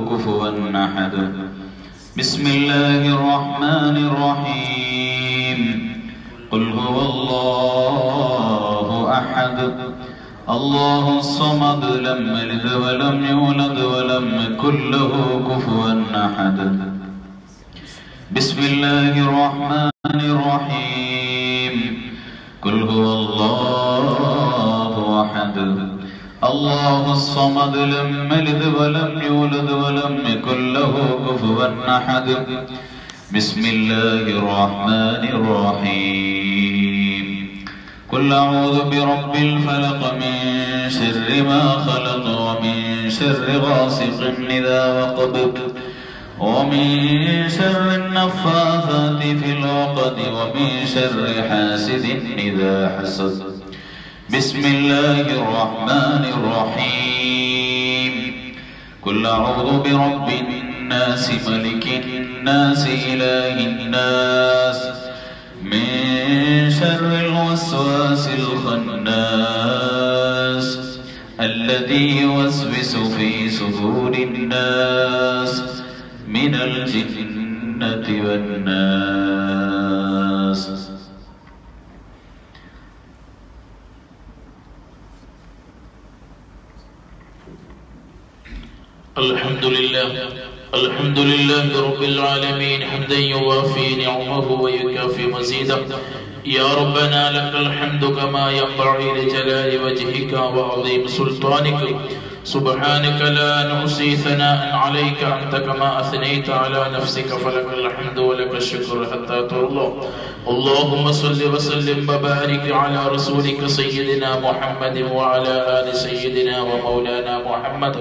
كفوا أحد بسم الله الرحمن الرحيم قل هو الله أحد الله الصمد لم يلد ولم يولد ولم يكن له كفوا أحد بسم الله الرحمن الرحيم قل هو الله أحد الله الصمد لم يلد ولم يولد ولم يكن له كفوا أحد بسم الله الرحمن الرحيم قل أعوذ برب الفلق من شر ما خلق ومن شر غاسق إذا وقب ومن شر النفاثات في العقد ومن شر حاسد إذا حسد بسم الله الرحمن الرحيم قل أعوذ برب الناس ملك الناس إله الناس من شر الوسواس الخناس الذي يوسوس في صدور الناس من الجنة والناس الحمد لله الحمد لله رب العالمين حمدا يوافي نعمه ويكافي مزيدا يا ربنا لك الحمد كما ينبغي لجلال وجهك وعظيم سلطانك سبحانك لا نحصي ثناء عليك أنت كما أثنيت على نفسك فلك الحمد ولك الشكر حتى ترضى اللهم صل وسلم وبارك على رسولك سيدنا محمد وعلى آل سيدنا ومولانا محمد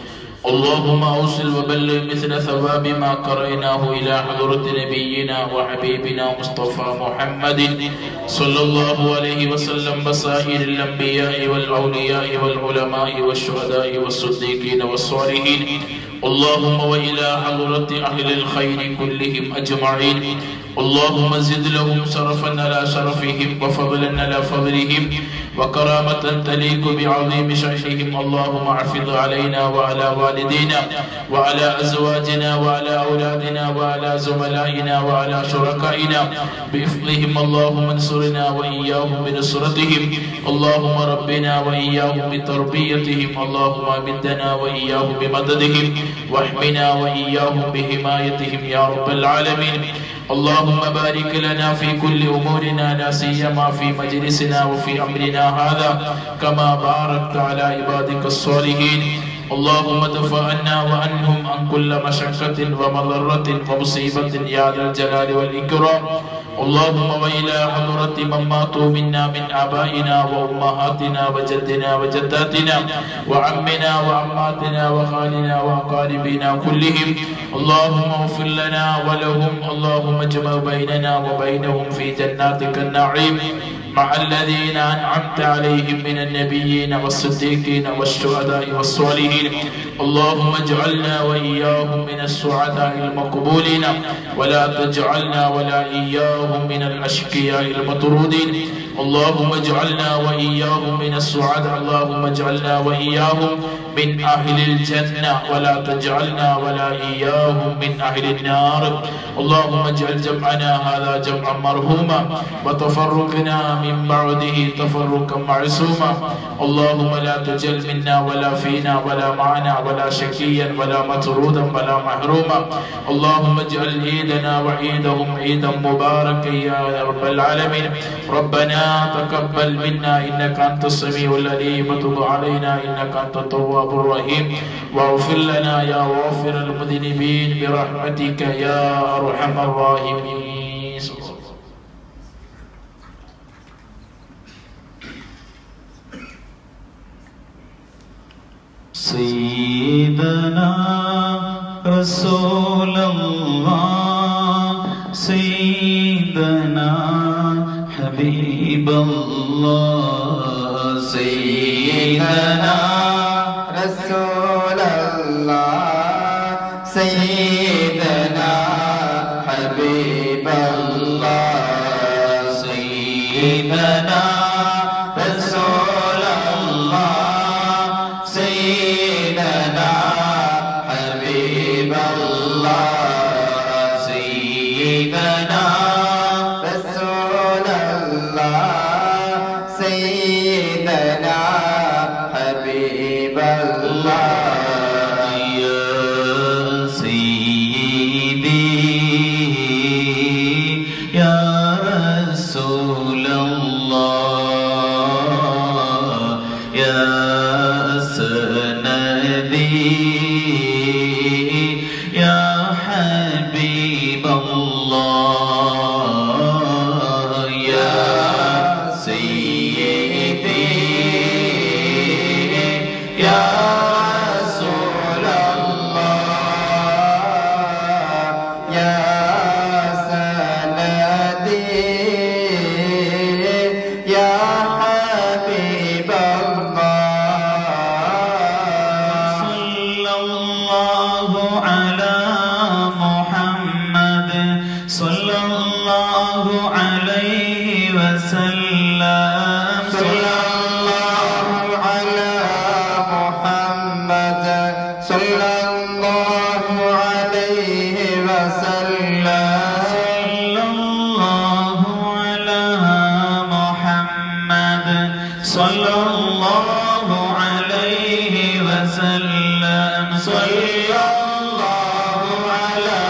اللهم أوصل وبلغ مثل ثواب ما قرأناه إلى حضرة نبينا وحبيبنا مصطفى محمد صلى الله عليه وسلم بصائر الأنبياء والأولياء والعلماء والشهداء والصديقين والصالحين اللهم وإلى حضرة أهل الخير كلهم أجمعين اللهم زد لهم شرفا على شرفهم وفضلا على فضلهم وكرامة تليق بعظيم شأنهم اللهم احفظ علينا وعلى والدينا وعلى أزواجنا وعلى أولادنا وعلى زملائنا وعلى شركائنا بإفضلهم اللهم انصرنا وإياهم بنصرتهم اللهم ربنا وإياهم بتربيتهم اللهم أمدنا وإياهم بمددهم واحمنا وإياهم بحمايتهم يا رب العالمين اللهم بارك لنا في كل أمورنا لا سيما في مجلسنا وفي أمرنا هذا كما باركت على عبادك الصالحين اللهم ادفع عنا وعنهم عن كل مشقة ومضرة ومصيبة يا ذا الجلال والإكرام اللهم وإلى حضرة من ماتوا منا من آبائنا وأمهاتنا وجدنا وجداتنا وعمنا وعماتنا وخالنا وأقاربنا كلهم اللهم اغفر لنا ولهم اللهم اجمع بيننا وبينهم في جناتك النعيم مع الذين أنعمت عليهم من النبيين والصديقين والشهداء والصالحين اللهم اجعلنا وإياهم من السعداء المقبولين ولا تجعلنا ولا إياهم من الأشقياء المطرودين اللهم اجعلنا وإياهم من السعداء اللهم اجعلنا وإياهم من أهل الجنة ولا تجعلنا ولا إياهم من أهل النار اللهم اجعل جمعنا هذا جمعا مرحوما وتفرقنا من بعده تفرقا معصوما اللهم لا تجل منا ولا فينا ولا معنا ولا شقيا ولا مطرودا ولا محروما اللهم اجعل عيدنا وعيدهم عيدا مباركا يا رب العالمين ربنا تقبل منا انك انت السميع العليم وتب علينا انك انت التواب الرحيم واغفر لنا يا غافر المذنبين برحمتك يا ارحم الراحمين سيدنا رسول الله سيدنا حبيب الله سيدنا رسول الله سيدنا حبيب الله سيدنا رسول الله سيدنا حبيب على محمد صلى الله عليه وسلم صلى الله على محمد صلى الله عليه وسلم صلى الله على محمد صلى الله عليه وسلم صلى الله على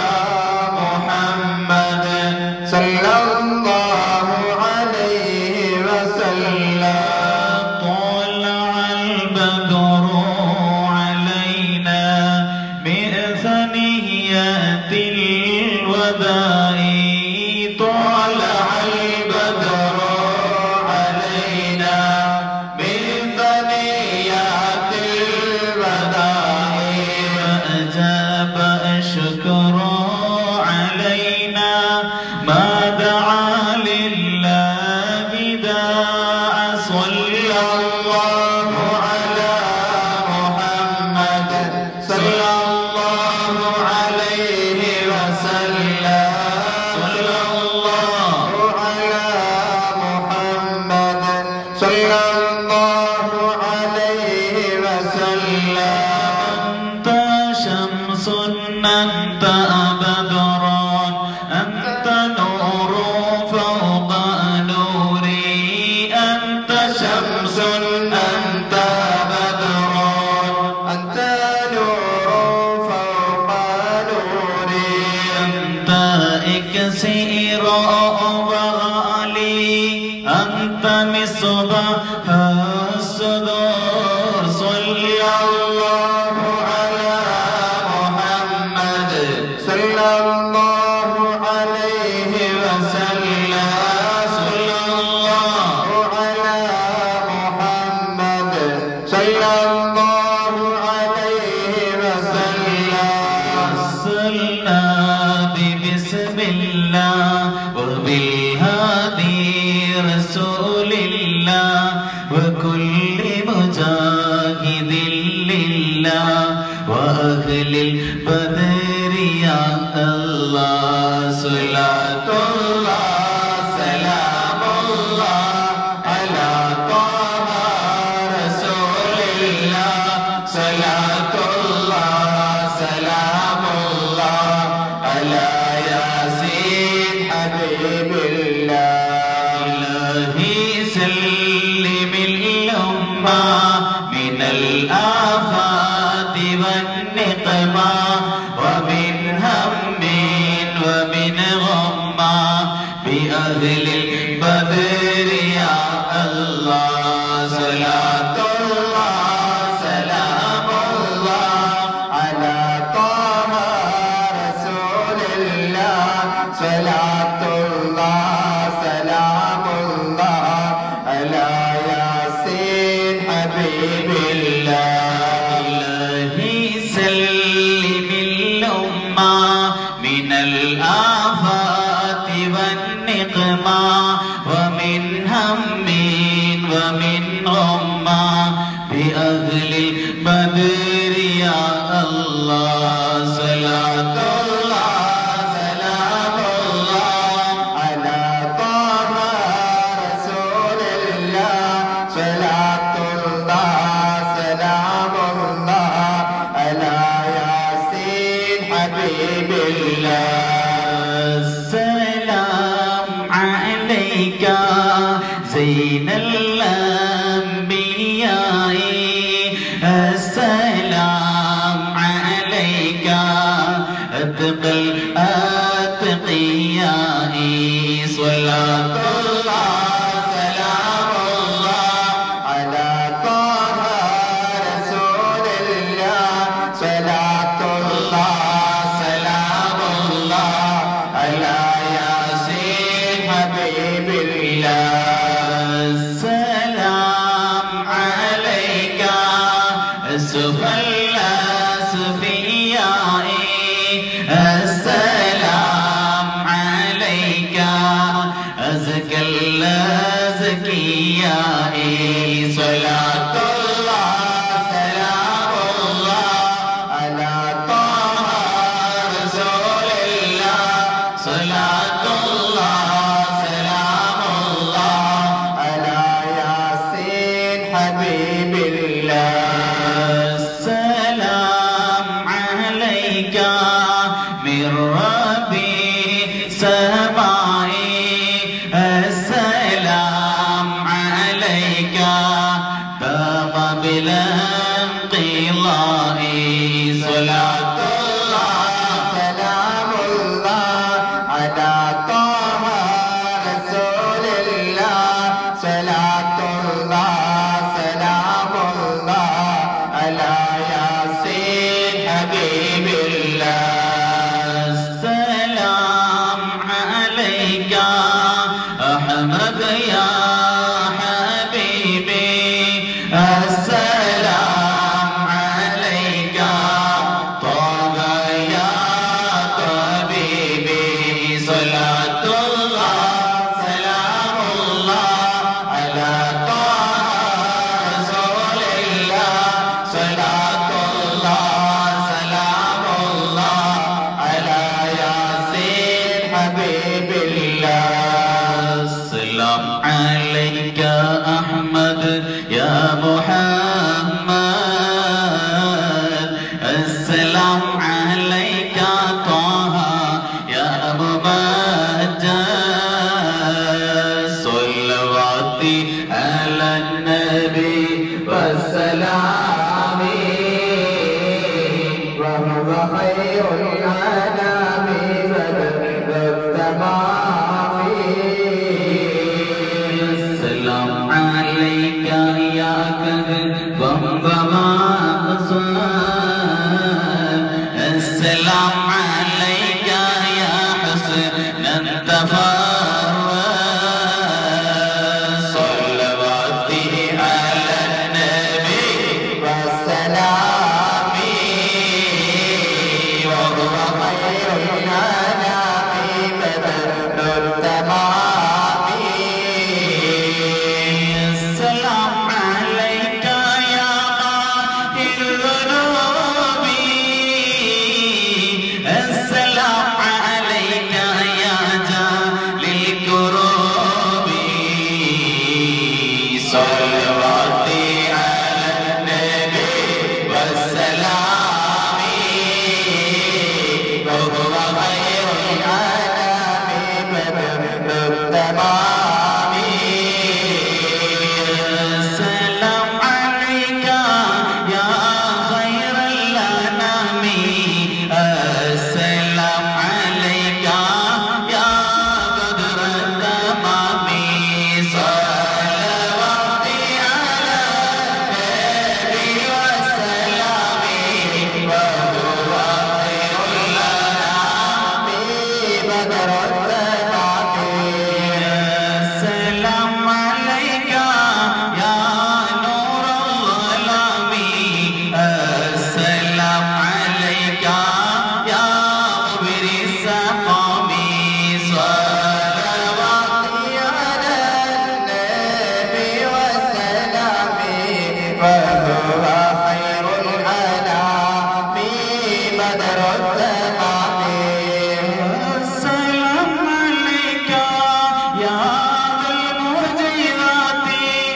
محمد صلى الله عليه وسلم طلع البدر علينا من ثنيات الوداع طلع البدر علينا من ثنيات الوداع فأجاب الشكر علينا ما دعا لله داع صلى الله على محمد صلى الله عليه وسلم صلى الله على محمد صلى الله عليه وسلم أنت شمس أنت بدر أنت نور فوق نوري أنت شمس أنت بدر أنت نور فوق نوري أنت إكسير غالي أنت مصباح الصدور صلى الله على محمد صلى الله عليه وسلم صلى الله على محمد صلى الله عليه وسلم وصلنا ببسم الله وبالهادي رسول الله وكل مجاهد لله وأهل البدر يا الله صلاة الله سلام الله على طه رسول الله صلاة الله سلام الله على ياسين حبيب الله إلهي سلم الأمة من الآفات والنقمة ومن هم ومن غمة بأهل البدر يا الله صلاة الله سلام الله على طه رسول الله صلاة الله سلام الله على ياسين حبيب الله إلهي سلم الأمة من الآفات والنقمة ومن هم ومن غمة بأهل البدر يا الله صلاة الله سلام الله على طه رسول الله صلاة الله سلام الله على ياسين حبيب الله السلام عليك زين الأنبياء السلام عليك أتقى الأتقياء صلاة الله سلام الله على طه رسول الله صلاة الله سلام الله على ياسين حبيب الله السلام عليك أسف الأسفياء السلام ربي سمائي السلام عليك تم بالانقضاء صلاة الله سلام الله على طه رسول الله صلاة الله سلام الله على ياسين حبيب الله السلام عليك أحمد يا حبيبي السلام عليك طه يا طبيبي صلاة الله سلام الله على طه رسول الله صلاة الله سلام الله على ياسين حبيب الله السلام عليك أحمد يا محمد السلام عليك طه يا ممجد صلواتي على النبي والسلام وهو خير الأنام بدر التمام السلام عليك يا كذب ومقصود السلام عليك يا حسن تفرد صلواتي على النبي والسلام وهو خير الأنام بدر التمام السلام عليك يا قاهر الذنوب السلام عليك يا جالي الكروب صلواتي على النبي والسلام وهو خير العالم التمام السلام عليك يا خير الأنام السلام عليك يا بدر التمام صلواتي على النبي والسلام وهو خير الأنام بدر التمام السلام عليك يا نور الظلام السلام عليك يا مبر السقام صلواتي على النبي والسلام وهو خير الأنام بدر التمام السلام عليك يا ذا المعجزات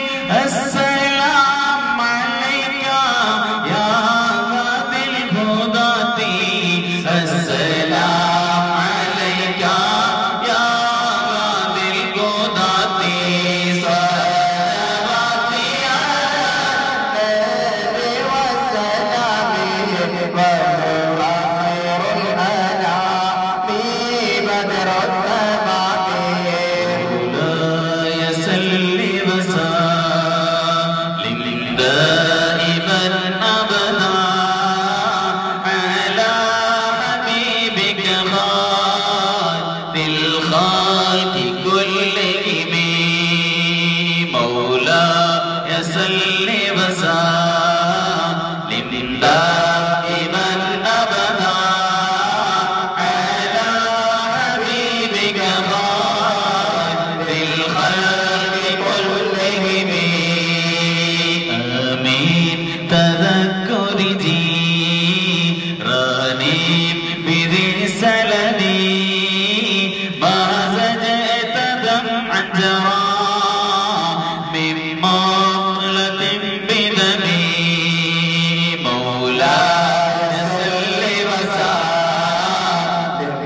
السلام عليك يا ذا الهدات السلام عليك يا ذا الهدات صلواتي على النبي والسلام وهو خير الأنام بدر التمام مولاي سل وسلم دائما ابدا على حبيبك خير الخلق كلهم مولاي سل وسلم دائما ابدا على حبيبك خير الخلق كلهم آمين تذكر جيراني بذي سلدي ما زجت دمعا جرى من مطلة بدمي مولاي سل وسلم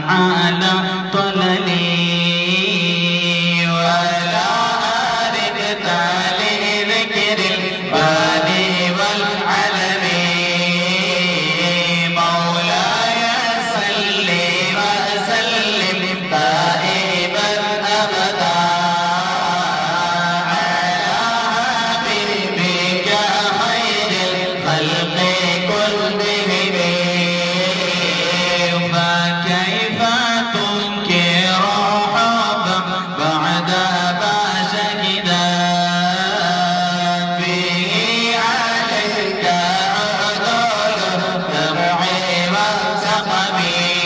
على طللي ولا أردت لذكر البالي والعلم مولاي صل وسلم دائما أبدا على حبيبك خير الخلق كلهم فكيف تنكر حبا بعد ما شهدا به عليك عدول الدمع والسقم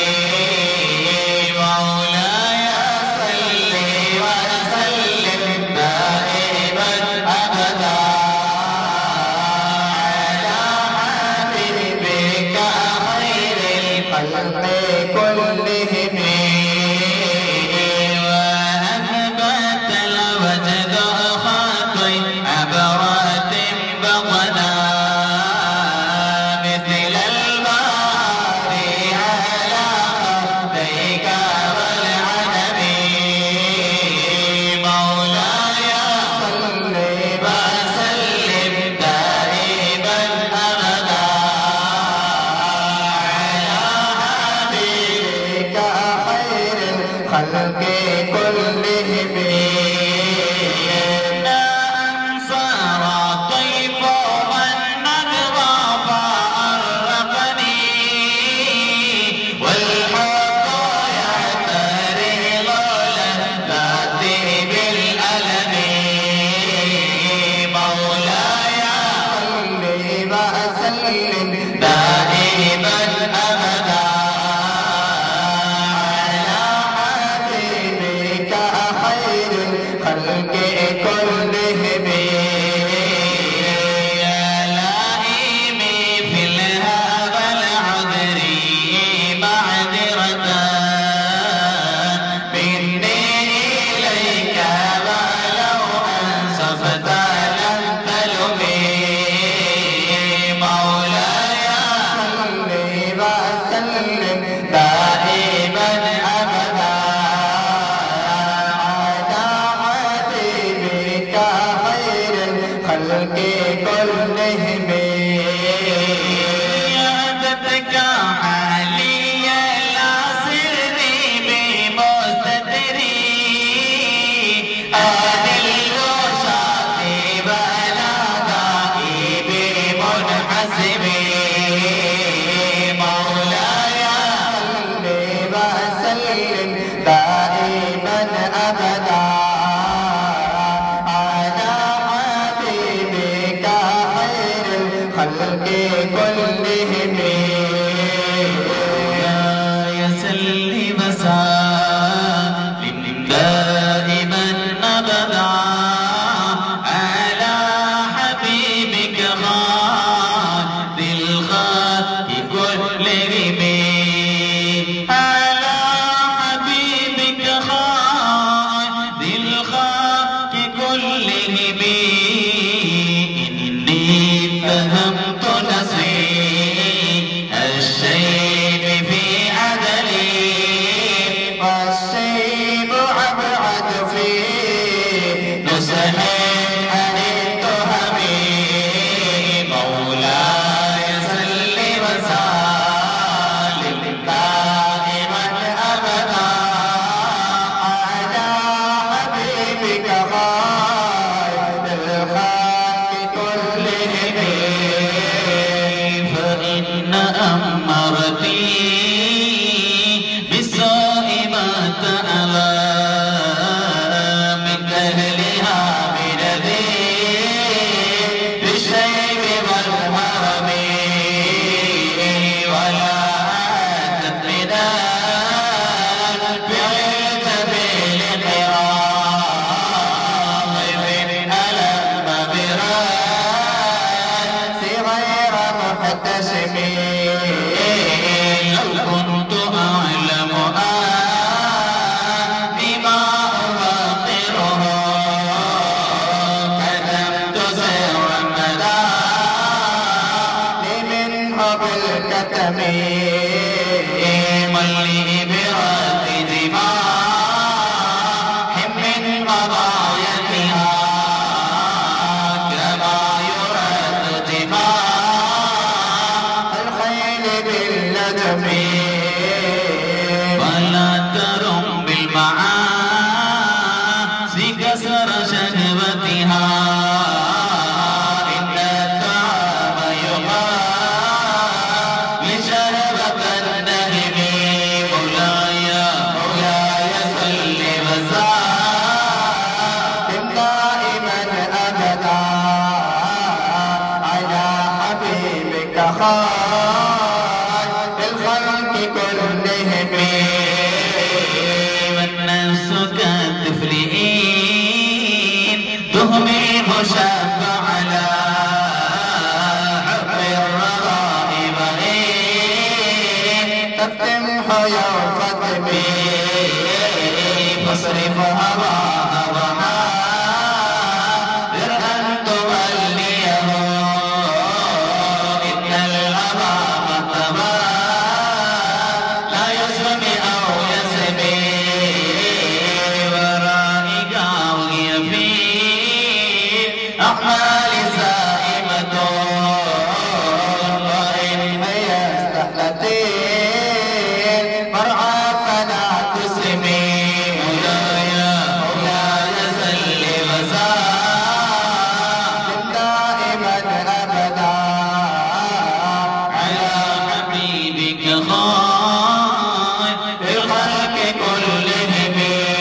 مولاي صل وسلم دائما ابدا على حبيبك خير الخلق كلهم وأثبت الوجد خطي عبرات بطنا مثل البحر على خديك والعنب مولاي صل وسلم دائما أبدا على حبيبك خير الخلق كلهم أنصار طيب والنجوى فأرقني والحق يعترض لذاتي بالألم مولاي صل وسلم دائما أبدا على حبيبك خير الخلق كلهم يا لائمي في الهوى العذري معذرة مني إليك ولو أنصفت لم تلمي مولاي صل وسلم دائما أبدا على حبيبك خير الخلق كلهم يعدتك حالي لا سري بمستدري أهل الوشاة بلاغائي بمنحسبي مولاي صل وسلم دائما أبدا على حبيبك خير الخلق كلهم يا يسل وسلم دائما أبدا على حبيبك خير الخلق كلهم على حبيبك خير الخلق كلهم إني فهمت نصيب الشيب في عدلي برد دماء من قضايتها كما يرد دماء الخيل باللجم ولا ترم بالمعاصي كسر شهوتها إن الطعام يغاوي شهوة النهم مولاي مولاي صل وسلم دائما أبدا على حبيبك خير الخلق كلهم والنفس كالطفلين تهمل شاب على حب الرغائب تفتح يوم فتمي فاصرف هواها وحاذر أن توليه إن الهوى مهتوى لا يسمي أو يسمي ورائك وهي في أحمال سائمة وإن هي استحلتين مرعى فلا تسمي مولاي مولاي صل وسلم دائما أبدا على حبيبك خير الخلق كلهم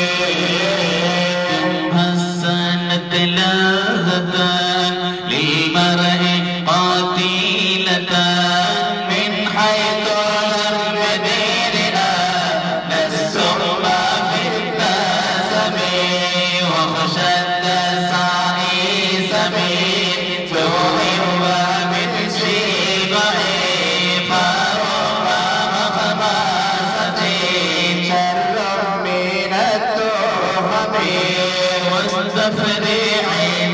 حسنت لذة للمرء قاتلة من حيث لم يدر أن السم في الدسم وخشى الدسائي سمين فوهم من شيبعي فربما خماسة شر من التهم واستفرع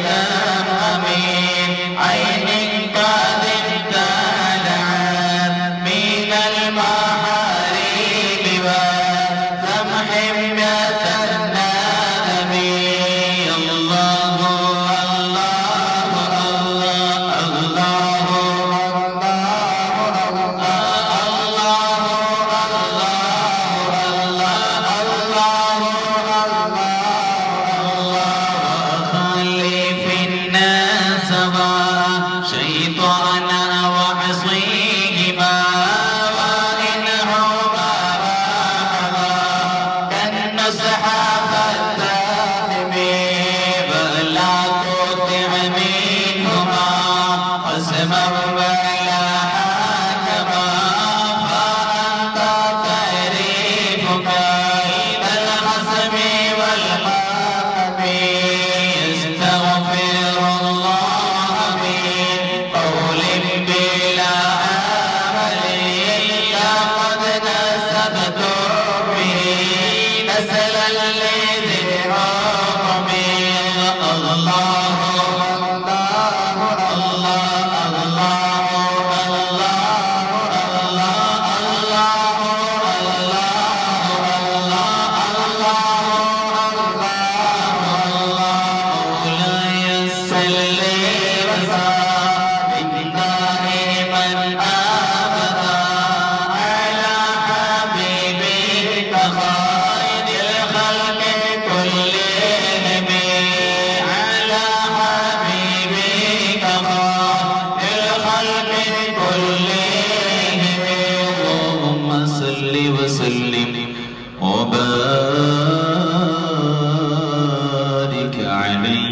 أمين عين قد امتلعت من المحاريب وسمح الندم الله الله الله خلف الناس شيطانا وعصيهما وإنهما كالنصح فالتهم فلا تطع منهما قسما ولا حكما فأنت تعرفك إلى الخصم والحكم يستغفر الله من قول بلا عمل لقد نسبت به نسلا لذي رقم الله مولاي صل وسلم دائما ابدا على حبيبك خير الخلق كلهم على حبيبك خير الخلق كلهم اللهم صل وسلم وبارك عليه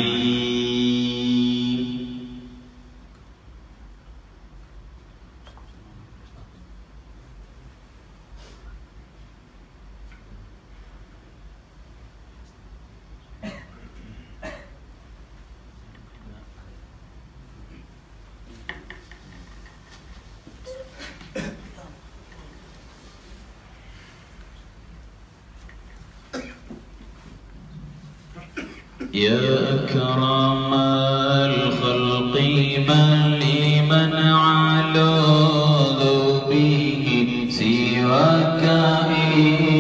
يا أكرم الخلق من لمن علوذ به سواك إله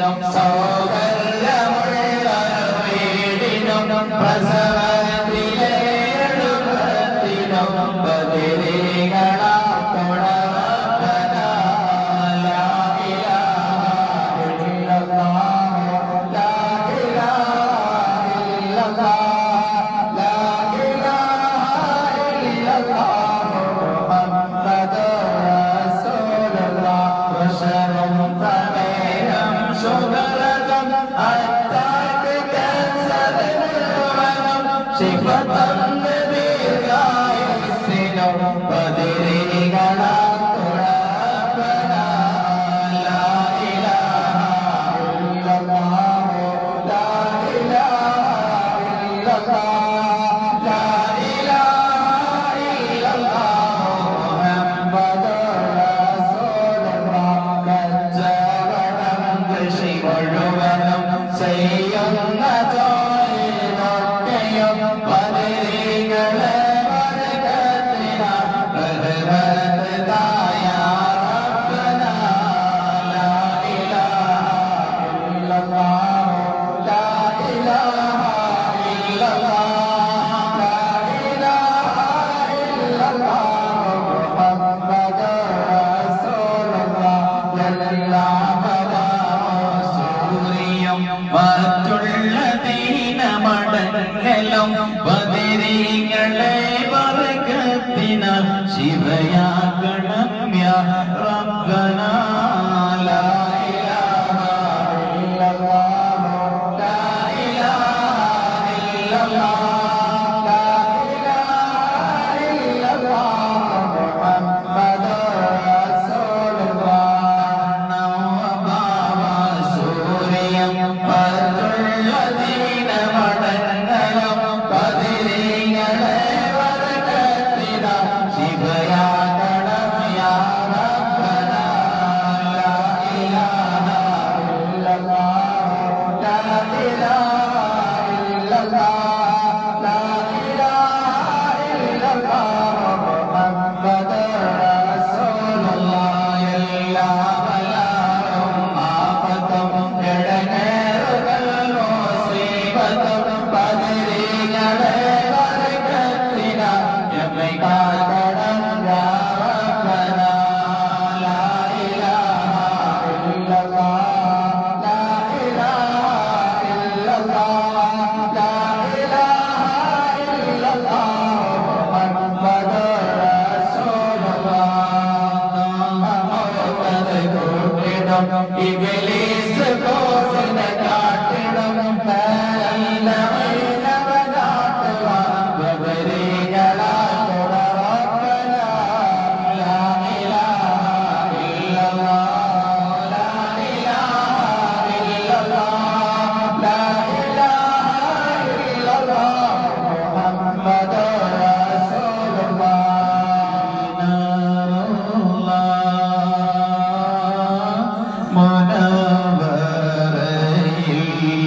വീടിനും സൗകര്യമുള്ള വീടിനും പ്രസവത്തിലെ എഴുപത്തിനും ബദിരീകളാ തുടർപ്പന ലാ ഇലാഹ ഇല്ലല്ലാഹ് ലാ ഇലാഹ ഇല്ലല്ലാഹ് ലാ ഇലാഹ ഇല്ലല്ലാഹ് മുഹമ്മദുർ റസൂലുള്ളാഹ് ബശറും പ്രമേയം ശുഭ്രതം അത്താക്ക് ക്യാൻസർ മുഴുവനും ശിഫതം ദീർഘായുസ്സിനും ബദിരീകളാ തുറപ്പന ലാ ഇലാഹ ഇല്ലല്ലാഹ് ലാ ഇലാഹ ഇല്ലല്ലാഹ് ലാ ഇലാഹ ഇല്ലല്ലാഹ് മുഹമ്മദുർ റസൂലുള്ളാഹ് കച്ചവടം കൃഷി മുഴുവനും ചെയ്യുന്ന ജോലിയിലൊക്കെയും പതിരികളെ വർഗത്തിനാ ബഹുമതായ റബ്ബനാ ലാ ഇലാഹ ഇല്ലല്ലാഹ് ലാ ഇലാഹ ഇല്ലല്ലാഹ് ലാ ഇലാഹ ഇല്ലല്ലാഹ് മുഹമ്മദുർ റസൂലുള്ളാഹ് എല്ലാവരും സൂര്യം മറ്റുള്ള ദീനമടങ്ങലും ബദിരീങ്ങളെ വർഗത്തിനാൽ ശിവയാകണം യാ റബ്ബന ലാ ഇലാഹ ഇല്ലല്ലാഹ് ലാ ഇലാഹ ഇല്ലല്ലാഹ് ലാ ഇലാഹ ഇല്ലല്ലാഹ് മുഹമ്മദുർ റസൂലുള്ളാഹ് നവഭാവ സൂര്യം മറ്റുള്ള ദീനമടങ്ങലും ബദിരീങ്ങളെ വർഗത്തിനാൽ ശിവയാകണം യാ റബ്ബന ലാ ഇലാഹ ഇല്ലല്ലാഹ് ലാ ഇലാഹ ഇല്ലല്ലാഹ് ലാ ഇലാഹ ഇല്ലല്ലാഹ് മുഹമ്മദുർ റസൂലുള്ളാഹ് എല്ലാ ബലാവും ആഫത്തും ഇടങ്ങേറുകൾ മുസീബത്തും ബദരീങ്ങളെ വർഗത്തിനാൽ എമ്മെ കാക്കണം യാ റബ്ബന ലാ ഇലാഹ ഇല്ലല്ലാഹ് ലാ ഇലാഹ ഇല്ലല്ലാഹ് ലാ ഇലാഹ ഇല്ലല്ലാഹ് മുഹമ്മദുർ റസൂലുള്ളാഹ് ഇബ്ലീസ് കോസിനെ കാട്ടിടും നല്ല മൈനവനാട്ടുവാ ബദരീകളാ തുടറപ്പന ലാ ഇലാഹ ഇല്ലല്ലാഹ് ലാ ഇലാഹ ഇല്ലല്ലാഹ് ലാ ഇലാഹ ഇല്ലല്ലാഹ് മുഹമ്മദുർ റസൂലുള്ളാഹ് മുനവ്വറയിൽ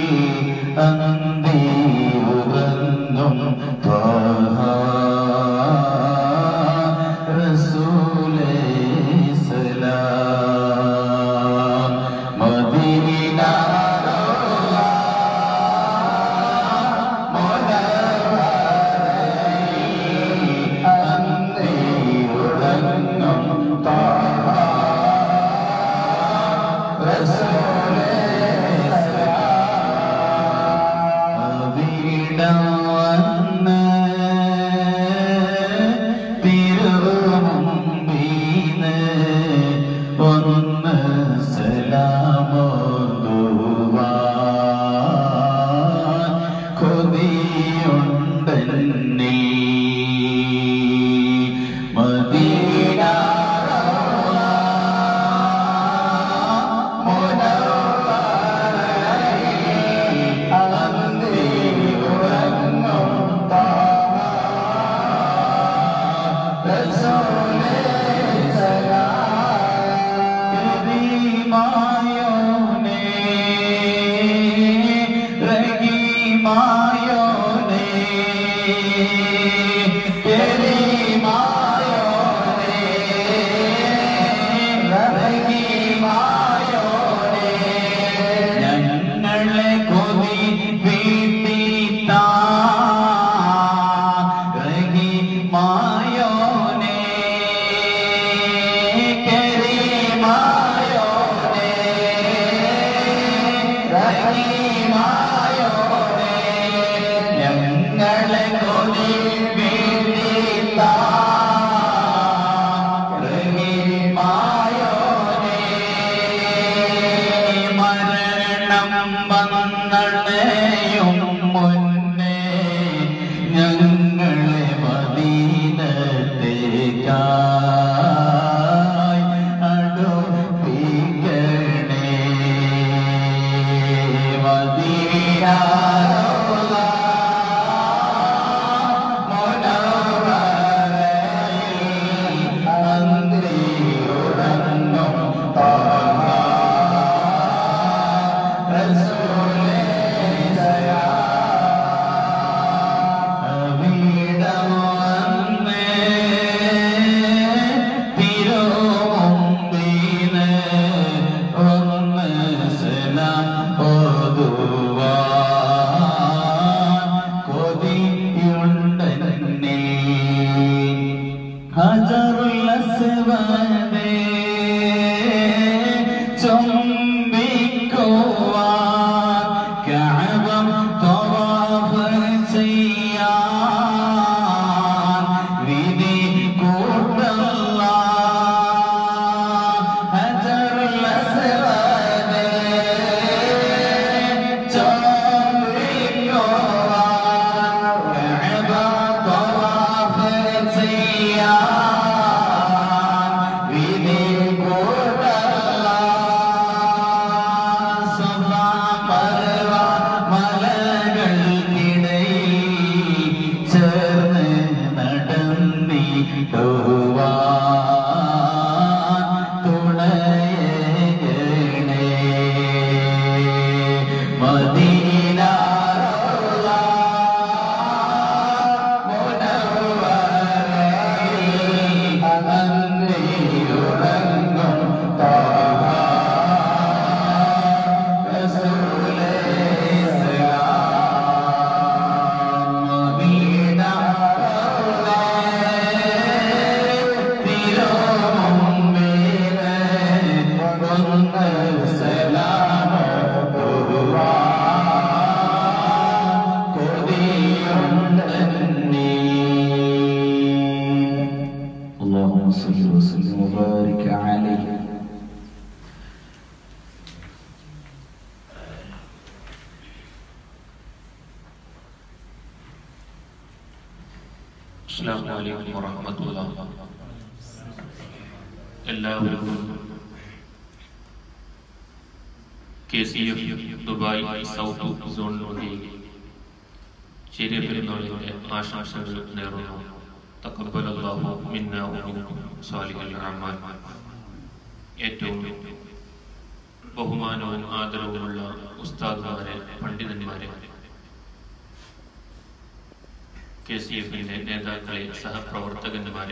സമാഗമനം വന്നണയും മുന്നേ ഞങ്ങളെ മദീനത്തേക്കായി അടുപ്പിക്കണേ മദീനാറോള മുനവ്വറയിൽ അന്തിയുറങ്ങും താഹ റസൂലേ സയാ അവിടം വന്നേ തിരുമുമ്പിന് ഒന്ന് സലാം ഓതുവാൻ കൊതിയുണ്ടെന്നേ ഹജറുൽ അസ്വദേ ചുംബിക്കുവാൻ കഅബം തവാഫ് ചെയ്യാൻ വിധി കൂട്ടല്ല ഹജറുൽ അസ്വദേ ചുംബിക്കുവാൻ കഅബം തവാഫ് ചെയ്യാൻ വിധി കൂട്ടല്ല സഫാ പർവ മലകൾക്കിടയിൽ ചേർന്ന് നടന്നിടുവാൻ തുണയണേ മദീന റൗള മുനവ്വറയിൽ അന്തിയുറങ്ങും താഹ റസൂലേ സലാം മദീന റൗള തിരുമുമ്പിന് ഒന്ന് സലാം ഓതുവാൻ കൊതിയുണ്ടെന്നേ اللهم صل وسلم وبارك عليه അസ്സാം വലൈക്കും വറഹമത്തുള്ള എല്ലാവർക്കും K C F Dubai south സോണിലൂടെ ചെറിയ പെരുന്നാളിന്റെ ആശംസകൾ നേർന്നു തക്കബലല്ലാഹു മിന്ന വമിൻകും സാലിഹൽ അഅമാൽ ഏറ്റവും ബഹുമാനവും ആദരവുമുള്ള ഉസ്താദുമാരെ പണ്ഡിതന്മാരെ കെ സി എഫിന്റെ നേതാക്കളെ സഹപ്രവർത്തകന്മാരെ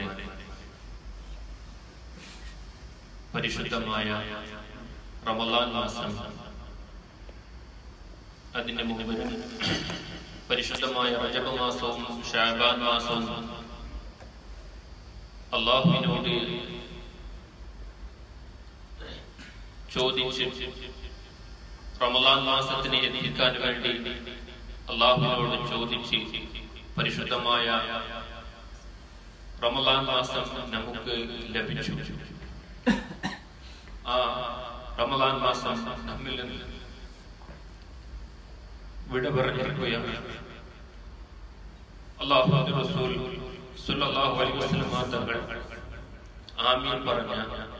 പരിശുദ്ധമായ റമലാൻ മാസം അതിന്റെ മുമ്പ് പരിശുദ്ധമായ റജബ് മാസവും ഷാബാൻ മാസവും അള്ളാഹുവിനോട് ചോദിച്ച് റമലാൻ മാസത്തിന് എത്തിക്കാൻ വേണ്ടി അള്ളാഹുവിനോട് ചോദിച്ച് പരിശുദ്ധമായ റമലാൻ മാസം നമുക്ക് ലഭിച്ചു ആ റമലാൻ മാസം നമ്മിൽ നിന്ന് വിട പറഞ്ഞിരിക്കുകയാണ് അള്ളാഹു റസൂൽ സുല്ലല്ലാഹു അലൈഹി വസല്ലം തങ്ങൾ ആമീൻ പറഞ്ഞ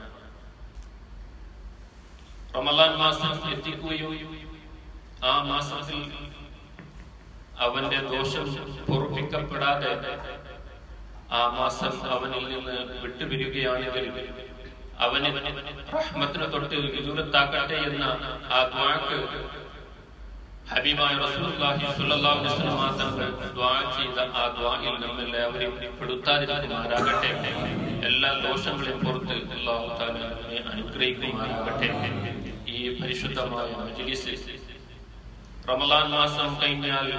റമലാൻ മാസം എത്തിക്കുകയും ആ മാസത്തിൽ അവന്റെ ദോഷം പൊറുപ്പിക്കപ്പെടാതെ ആ മാസം അവനിൽ നിന്ന് വിട്ടുപിരിയുകയാണെങ്കിൽ അവന് റഹ്മത്തിനെ തൊട്ട് വിദൂരത്താക്കട്ടെ എന്ന ആ ദ്വാക്ക് ഹബീബായ റസൂലുള്ളാഹി സ്വല്ലല്ലാഹു അലൈഹി വസല്ലം തങ്ങൾ ദുആ ചെയ്ത ആ ദുആയിൽ നമ്മെല്ലാവരെയും പെടുത്താതിരിക്കുമാറാകട്ടെ എല്ലാ ദോഷങ്ങളെയും പുറത്ത് അല്ലാഹു തആല നമ്മെ അനുഗ്രഹിക്കുമാറാകട്ടെ ഈ പരിശുദ്ധമായ മജ്ലിസിൽ റമളാൻ മാസം കഴിഞ്ഞാൽ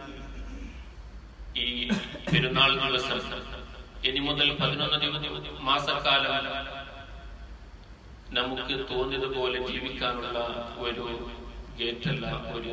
ഈ പെരുന്നാൾ ദിവസം ഇനി മുതൽ പതിനൊന്ന് ദിവസം മാസക്കാലം നമുക്ക് തോന്നിയതുപോലെ ജീവിക്കാനുള്ള ഒരു ഗേറ്റല്ല ഒരു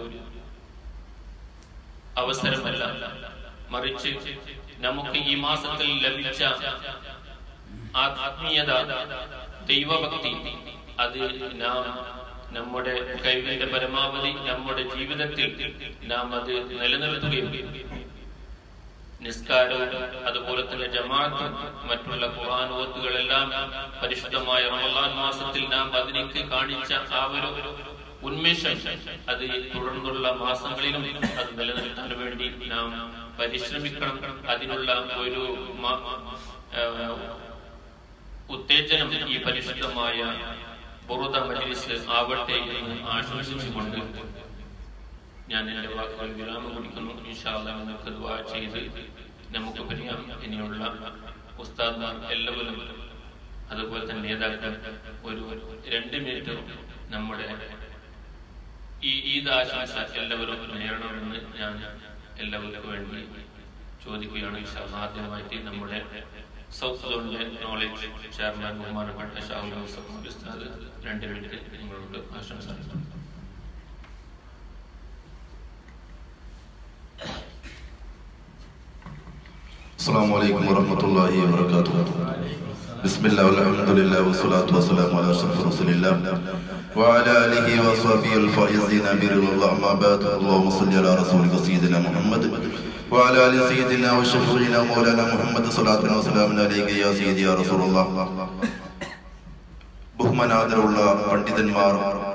അവസരമല്ല മറിച്ച് നമുക്ക് ഈ മാസത്തിൽ ലഭിച്ച ആത്മീയത ദൈവഭക്തി അത് നാം നമ്മുടെ കഴിവിന്റെ പരമാവധി നമ്മുടെ ജീവിതത്തിൽ നാം അത് നിലനിർത്തുകയും നിസ്കാരവും അതുപോലെ തന്നെ ജമാഅത്തും മറ്റുള്ള ഖുർആൻ ഓത്തുകളെല്ലാം പരിശുദ്ധമായ റമദാൻ മാസത്തിൽ നാം അതിലേക്ക് കാണിച്ച ആ ഒരു ഉന്മേഷം അത് തുടർന്നുള്ള മാസങ്ങളിലും അത് നിലനിർത്താൻ വേണ്ടി നാം പരിശ്രമിക്കണം അതിനുള്ള ഒരു മ- ആ, ഉത്തേജനം ഈ പരിശുദ്ധമായ ബുറുദ മജ്ലിസ് ആവട്ടെ എന്ന് ആശംസിച്ചുകൊണ്ട് ഞാൻ എന്റെ വാക്കുകൾ വിരാമം കുടിക്കുന്നു ഇൻഷാല്ല നിങ്ങൾക്ക് ദുആ ചെയ്ത് നമുക്ക് പിരിയാം ഇനിയുള്ള ഉസ്താദ്മാർ എല്ലാവരും അതുപോലെ തന്നെ നേതാക്കൾ ഒരു രണ്ട് മിനിറ്റ് നമ്മുടെ ഈ ഈദ് ആശംസ എല്ലാവരും നേരണമെന്ന് ഞാൻ എല്ലാവർക്കും വേണ്ടി ചോദിക്കുകയാണ് ഇൻഷാല്ല ആദ്യമായിട്ട് നമ്മുടെ സൗത്ത് സോണിലെ നോളജ് ചെയർമാൻ ബഹുമാനപ്പെട്ട ഷാഹുൽ ഹുസൈൻ ഉസ്താദ് രണ്ട് മിനിറ്റ് നിങ്ങളോട് ആശംസ അറിയിക്കുന്നു. السلام عليكم ورحمة الله وبركاته بسم الله والحمد لله والصلاة والسلام على أشرف رسول الله وعلى آله وصحبه الفائزين برضا الله أما بعد اللهم صل على رسولك سيدنا محمد وعلى آل سيدنا وشفيعنا ومولانا محمد صلاة وسلام عليك يا سيدي يا رسول الله ബഹുമാനാദരവുള്ള പണ്ഡിതന്മാർ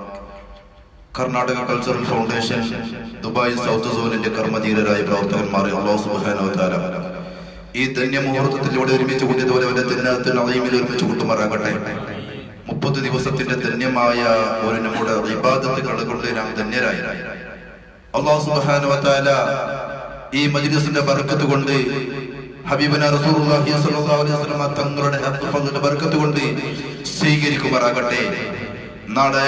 Karnataka cultural foundation Dubai south സോണിന്റെ കർമ്മധീരരായ പ്രവർത്തകന്മാരെ അള്ളാഹു സുബ്ഹാനഹു വ തആല ഈ ധന്യ മുഹൂർത്തത്തിലൂടെ ഒരുമിച്ച് കൂട്ടിയതുപോലെ അവന്റെ ജന്നാത്തുൽ അളീമിൽ ഒരുമിച്ച് കൂട്ടുമാറാകട്ടെ മുപ്പത് ദിവസത്തിന്റെ ധന്യമായ ഒരു നമ്മുടെ ഇബാദത്തുകൾ കൊണ്ട് നാം ധന്യരായി അള്ളാഹു സുബ്ഹാനഹു വ തആല ഈ മജ്ലിസിന്റെ ബർക്കത്ത് കൊണ്ട് ഹബീബന റസൂലുള്ളാഹി സ്വല്ലല്ലാഹു അലൈഹി വസല്ലം തങ്ങളുടെ ഫضل ബർക്കത്ത് കൊണ്ട് സ്വീകരിക്കുമാറാകട്ടെ നാളെ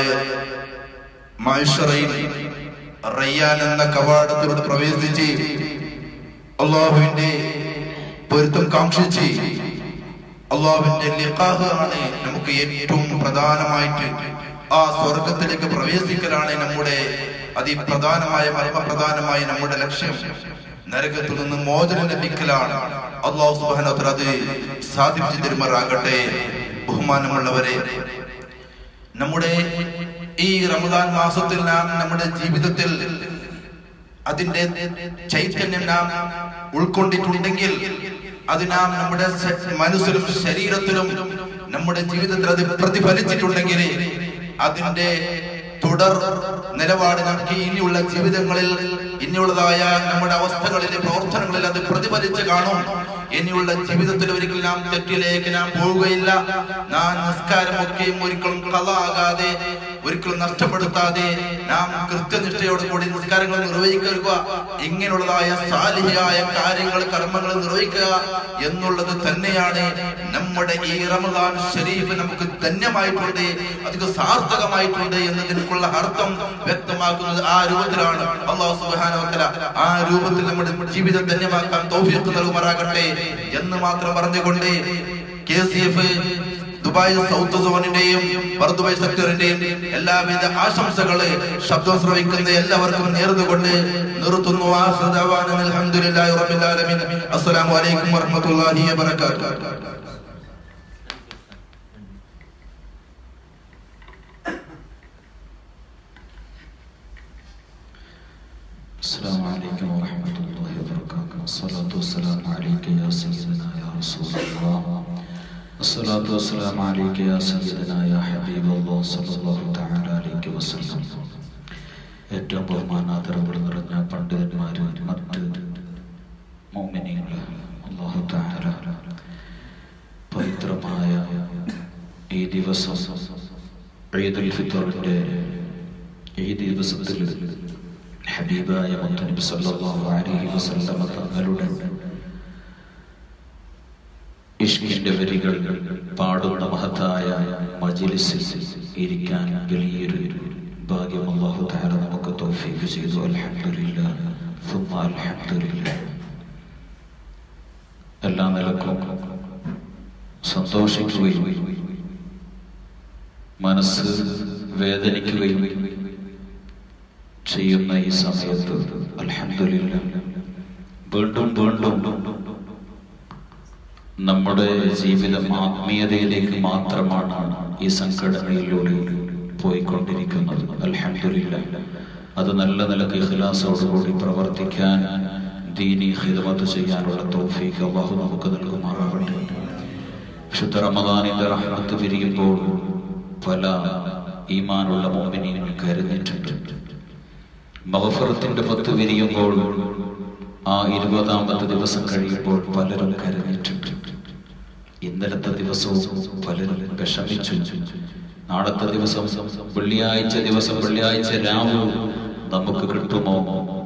മൈഷറയിൽ റയ്യാൻ എന്ന കവാടത്തിലൂടെ പ്രവേശിച്ച് അള്ളാഹുവിന്റെ പൊരുത്തം കാക്ഷിച്ച് അള്ളാഹുവിന്റെ ലിഖാഹ് ആണ് നമുക്ക് ഏറ്റവും പ്രധാനമായിട്ട് ആ സ്വർഗത്തിലേക്ക് പ്രവേശിക്കലാണ് നമ്മുടെ അതിപ്രധാനമായ മർമ്മപ്രധാനമായ നമ്മുടെ ലക്ഷ്യം നരകത്തിൽ നിന്ന് മോചനം ലഭിക്കലാണ് അള്ളാഹു സുബാനോത്തർ അത് സാധിച്ചു തരുമാറാകട്ടെ ബഹുമാനമുള്ളവരെ നമ്മുടെ ഈ റമദാൻ മാസത്തിൽ നാം നമ്മുടെ ജീവിതത്തിൽ അതിന്റെ ചൈതന്യം നാം ഉൾക്കൊണ്ടിട്ടുണ്ടെങ്കിൽ അത് നാം നമ്മുടെ സ- മനസ്സിലും ശരീരത്തിലും നമ്മുടെ ജീവിതത്തിൽ അത് പ്രതിഫലിച്ചിട്ടുണ്ടെങ്കിൽ അതിന്റെ തുടർ നിലപാട് നമുക്ക് ഇനിയുള്ള ജീവിതങ്ങളിൽ ഇനിയുള്ളതായ നമ്മുടെ അവസ്ഥകളിൽ പ്രവർത്തനങ്ങളിൽ അത് പ്രതിഫലിച്ച് കാണും ഇനിയുള്ള ജീവിതത്തിൽ ഒരിക്കലും നാം തെറ്റിലേക്ക് നാം പോവുകയില്ല നാം നിസ്കാരമൊക്കെയും ഒരിക്കലും കളാകാതെ ഒരിക്കലും നഷ്ടപ്പെടുത്താതെ നാം കൃത്യനിഷ്ഠയോട് കൂടി നിസ്കാരങ്ങൾ നിർവഹിക്കുക ഇങ്ങനെയുള്ളതായ സാലിഹിയായ കാര്യങ്ങൾ കർമ്മങ്ങൾ നിർവഹിക്കുക എന്നുള്ളത് തന്നെയാണ് നമ്മുടെ ഈ റമദാൻ ഷരീഫ് നമുക്ക് ധന്യമായിട്ടുണ്ട് അധികം സാർത്ഥകമായിട്ടുണ്ട് എന്നതിനുള്ള അർത്ഥം വ്യക്തമാക്കുന്നത് ആ രൂപത്തിലാണ് അള്ളാഹു സുബ്ഹാനഹു വ തആല ആ രൂപത്തിൽ നമ്മുടെ ജീവിതം ധന്യമാക്കാൻ തൗഫീഖ് നൽകുമാറാകട്ടെ എന്ന് മാത്രം പറഞ്ഞുകൊണ്ട് K C F Dubai south സോണിന്റെയും ദുബായ് സെക്ടറിന്റെയും എല്ലാവിധ ആശംസകള് ശബ്ദം ശ്രവിക്കുന്ന എല്ലാവർക്കും നേർന്നുകൊണ്ട് നിർത്തുന്നു ആഖിറു ദഅവാന അൽഹംദുലില്ലാഹി റബ്ബിൽ ആലമീൻ അസ്സലാമു അലൈക്കും വറഹ്മത്തുള്ളാഹി വബറകാതുഹു السلام عليكم ورحمة الله وبركاته الصلاة والسلام عليك يا سيدنا يا رسول الله الصلاة والسلام عليك يا سيدنا يا حبيب الله صلى الله تعالى عليه وسلم ഏറ്റവും ബഹുമാനാദരവുകൾ നിറഞ്ഞ പണ്ഡിതന്മാര് മറ്റ് മോമിനികള് അള്ളാഹു താര പവിത്രമായ ഈ ദിവസം ഈദുൽ ഫിത്തറിന്റെ ഈ ദിവസത്തിൽ ഹബീബായ മുത്തനബി സല്ലല്ലാഹു അലൈഹി വസല്ലമ തങ്ങളുടെ ഇഷ്കിന്റെ വരികൾ പാടുന്ന മഹത്തായ മജ്ലിസിൽ ഇരിക്കാൻ വലിയൊരു ഭാഗ്യം അല്ലാഹു തആല നമുക്ക് തൗഫീഖ് ചെയ്തു അൽഹംദുലില്ലാഹ് ثم അൽഹംദുലില്ലാഹ് എല്ലാ നിലക്കും സന്തോഷിക്കുകയും മനസ്സ് വേദനിക്കുകയും ചെയ്യുന്ന ഈ സമയത്ത് അൽഹംദുലില്ലാ വീണ്ടും വീണ്ടും നമ്മുടെ ജീവിതം ആത്മീയതയിലേക്ക് മാത്രമാണ് ഈ സംഘടനയിലൂടെ പോയിക്കൊണ്ടിരിക്കുന്നത് അൽഹംദുലില്ലാ അത് നല്ല നിലക്ക് ഇഖ്ലാസോടുകൂടി പ്രവർത്തിക്കാൻ ദീനി ഖിദ്മത്ത് ചെയ്യാനുള്ള തൗഫീഖ് അള്ളാഹു നമുക്ക് നൽകുമാറാവട്ടെ വിശുദ്ധ റമദാനിന്റെ റഹ്മത്ത് പിരിയുമ്പോൾ പല ഈമാനുള്ള മോമിനിയങ്ങൾ കരുതിയിട്ടുണ്ട് മഹഫറത്തിന്റെ പത്ത് വിരിയുമ്പോൾ ആ ഇരുപതാമത്തെ ദിവസം കഴിയുമ്പോൾ പലരും കരഞ്ഞിട്ടുണ്ട് ഇന്നലത്തെ ദിവസവും പലരും വിഷമിച്ചു നാളത്തെ ദിവസം വെള്ളിയാഴ്ച ദിവസം വെള്ളിയാഴ്ച രാവ് നമുക്ക് കിട്ടുമോ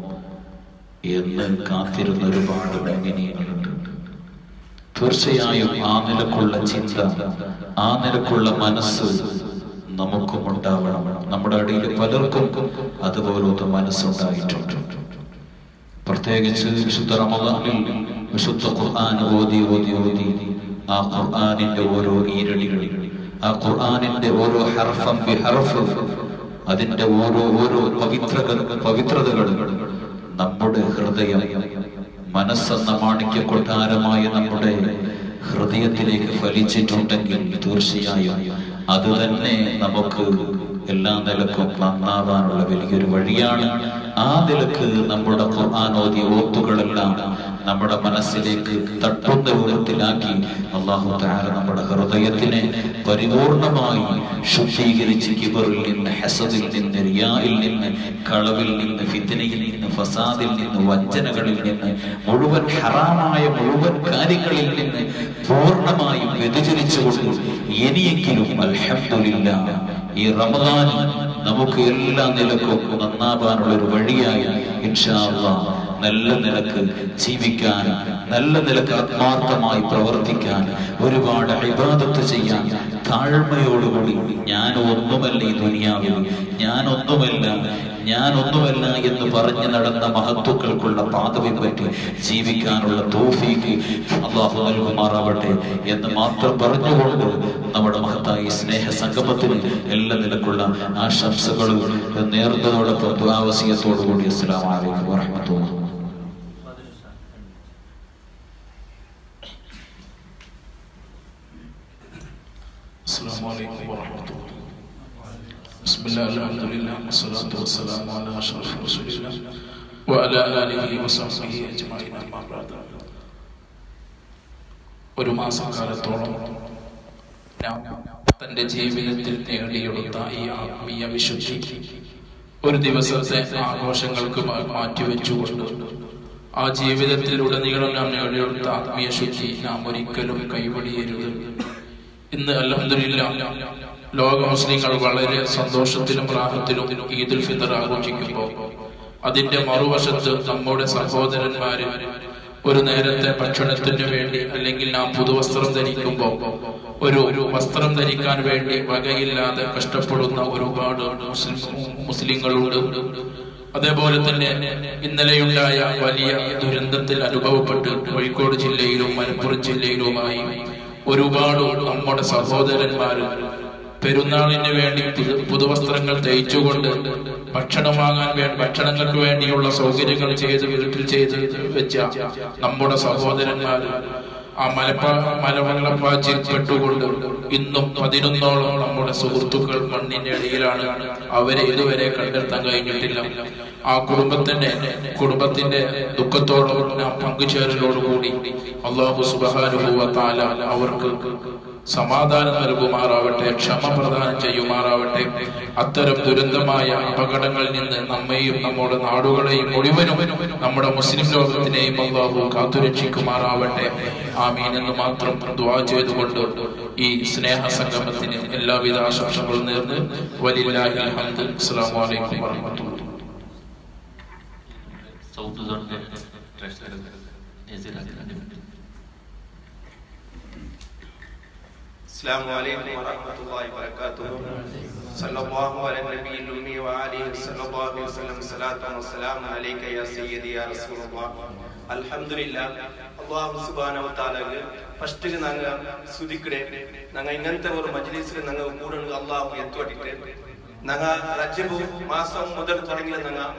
എന്ന് കാത്തിരുന്ന ഒരുപാട് മോമിനിയങ്ങളുണ്ട് തീർച്ചയായും ആ നിലക്കുള്ള ചിന്ത ആ നിലക്കുള്ള മനസ്സ് നമുക്കും ഉണ്ടാവണം നമ്മുടെ അടിയിൽ പലർക്കും അതുപോലത്തെ മനസ്സുണ്ടായിട്ടുണ്ട് പ്രത്യേകിച്ച് വിശുദ്ധ റമദാനിൽ വിശുദ്ധ ഖുർആൻ ഓതി ഓതി ഓതി ആ ഖുർആനിന്റെ ഓരോ ഈരടികൾ ആ ഖുർആനിന്റെ ഓരോ ഹർഫം ഹർഫ് അതിന്റെ ഓരോ ഓരോ പവിത്രകൾ പവിത്രതകൾ നമ്മുടെ ഹൃദയം മനസ്സെന്ന മാണിക്യ കൊട്ടാരമായ നമ്മുടെ ഹൃദയത്തിലേക്ക് ഫലിച്ചിട്ടുണ്ടെങ്കിൽ തീർച്ചയായും അത് തന്നെ നമുക്ക് എല്ലാ നിലക്കും നന്നാവാനുള്ള വലിയൊരു വഴിയാണ് ആ നിലക്ക് നമ്മുടെ ഖുർആാനോദി ഓത്തുകളെല്ലാം നമ്മുടെ മനസ്സിലേക്ക് തട്ടുന്ന രൂപത്തിലാക്കി അള്ളാഹു താര നമ്മുടെ ഹൃദയത്തിനെ പരിപൂർണമായി ശുദ്ധീകരിച്ച് കിബറിൽ നിന്ന് ഹസദിൽ നിന്ന് റിയായിൽ നിന്ന് കളവിൽ നിന്ന് ഫിത്തിനയിൽ നിന്ന് ഫസാദിൽ നിന്ന് വഞ്ചനകളിൽ നിന്ന് മുഴുവൻ ഹറാമായ മുഴുവൻ കാര്യങ്ങളിൽ നിന്ന് പൂർണ്ണമായും വ്യതിചരിച്ചുകൊണ്ട് ഇനിയെങ്കിലും അൽഹംദുലില്ല ഈ റമദാൻ നമുക്ക് എല്ലാ നിലക്കും നന്നാവാനുള്ള ഒരു വഴിയായി ഇൻഷാ അല്ലാഹ് നല്ല നിലക്ക് ജീവിക്കാൻ നല്ല നിലക്ക് ആത്മാർത്ഥമായി പ്രവർത്തിക്കാൻ ഒരുപാട് ഇബാദത്ത് ചെയ്യാൻ താഴ്മയോടുകൂടി ഞാൻ ഒന്നുമല്ല ഈ ദുനിയാവിൽ ഞാൻ ഒന്നുമല്ല ഞാൻ ഒന്നുമല്ല എന്ന് പറഞ്ഞു നടന്ന മഹത്വക്കൾക്കുള്ള പാതവി പറ്റി ജീവിക്കാനുള്ള തോഫീക്ക് അള്ളാഹു നൽകുമാറാവട്ടെ എന്ന് മാത്രം പറഞ്ഞുകൊണ്ട് നമ്മുടെ മഹത്തായ ഈ സ്നേഹ സംഗമത്തിന് എല്ലാ നിലക്കുള്ള ആശംസകൾ നേർന്നതോടൊപ്പം ദ്വാവസീയത്തോടുകൂടി അസ്സലാമു അലൈക്കും വറഹ്മത്തുള്ളാഹി السلام عليكم ورحمة الله بسم الله الحمد لله والصلاة والسلام على أشرف رسول الله وعلى آله وصحبه أجمعين أما بعد ഒരു മാസക്കാലത്തോളം ഞാൻ തന്റെ ജീവിതത്തിൽ നേടിയെടുത്ത ഈ ആത്മീയ വിശുദ്ധി ഒരു ദിവസത്തെ ആഘോഷങ്ങൾക്ക് മാ- മാറ്റിവെച്ചുകൊണ്ട് ആ ജീവിതത്തിൽ ഉടനീളം നാം നേടിയെടുത്ത ആത്മീയ ശുദ്ധി നാം ഒരിക്കലും കൈവടിയരുത് ഇന്ന് അലഹദില്ല ലോക മുസ്ലിങ്ങൾ വളരെ സന്തോഷത്തിലും റാഹത്തിലും ഈദുൽ ഫിത്തർ ആഘോഷിക്കുമ്പോൾ അതിന്റെ മറുവശത്ത് നമ്മുടെ സഹോദരന്മാര് ഒരു നേരത്തെ ഭക്ഷണത്തിന് വേണ്ടി അല്ലെങ്കിൽ നാം പുതുവസ്ത്രം ധരിക്കുമ്പോൾ ഒരു ഒരു വസ്ത്രം ധരിക്കാൻ വേണ്ടി വകയില്ലാതെ കഷ്ടപ്പെടുന്ന ഒരുപാട് മുസ്ലിം മുസ്ലിങ്ങളുണ്ട് അതേപോലെ തന്നെ ഇന്നലെയുണ്ടായ വലിയ ദുരന്തത്തിൽ അനുഭവപ്പെട്ട് കോഴിക്കോട് ജില്ലയിലും മലപ്പുറം ജില്ലയിലുമായി ഒരുപാട് നമ്മുടെ സഹോദരന്മാര് പെരുന്നാളിന് വേണ്ടി പുതു- പുതുവസ്ത്രങ്ങൾ തയ്ച്ചുകൊണ്ട് ഭക്ഷണം വാങ്ങാൻ വേണ്ടി ഭക്ഷണങ്ങൾക്ക് വേണ്ടിയുള്ള സൗകര്യങ്ങൾ ചെയ്ത് വീട്ടിൽ ചെയ്ത് വെച്ച നമ്മുടെ സഹോദരന്മാര് ആ മലപ്പ മലവെള്ളപ്പാച്ചിൽ പെട്ടുകൊണ്ട് ഇന്നും പതിനൊന്നോളം നമ്മുടെ സുഹൃത്തുക്കൾ മണ്ണിന്റെ അടിയിലാണ് അവരെ ഇതുവരെ കണ്ടെത്താൻ കഴിഞ്ഞിട്ടില്ല ആ കുടുംബത്തിന്റെ കുടുംബത്തിന്റെ ദുഃഖത്തോടും നാം പങ്കുചേരലോടുകൂടി അള്ളാഹു സുബാനുഭവ താല അവർക്ക് സമാധാനം നൽകുമാറാവട്ടെ ക്ഷമ പ്രദാനം ചെയ്യുമാറാവട്ടെ അത്തരം ദുരന്തമായ അപകടങ്ങളിൽ നിന്ന് നമ്മെയും നമ്മുടെ നാടുകളെയും മുഴുവനും നമ്മുടെ മുസ്ലിം ലോകത്തിനെയും അള്ളാഹു കാത്തുരക്ഷിക്കുമാറാവട്ടെ ആമീൻ എന്ന് മാത്രം ദ്വാ ചെയ്തുകൊണ്ട് ഈ സ്നേഹ സംഗമത്തിന് എല്ലാവിധ ആശംസകളും നേർന്ന് വലില്ലാഹി അൽഹംദ് അസ്സലാമു അലൈക്കും വറഹ്മത്തുള്ളാഹി സൗത്ത് സോണിന്റെ ട്രഷറർ നസീറാക്കാൻ വേണ്ടി السلام عليكم ورحمة الله وبركاته صلى الله على النبي الأمي وآله صلى الله عليه وسلم صلاة وسلام عليك يا سيدي يا رسول الله الحمد لله അള്ളാഹു സുബാന താലക്ക് ഫസ്റ്റ് ഞങ്ങ സ്തുതിക്കടെ ഞങ്ങ ഇങ്ങനത്തെ ഒരു മജ്ലിസിൽ ഞങ്ങൾ കൂടെ അള്ളാഹു എത്തോട്ടിട്ട് ഞങ്ങ രജബ് മാസം മുതൽ തുടങ്ങിയ ഞങ്ങ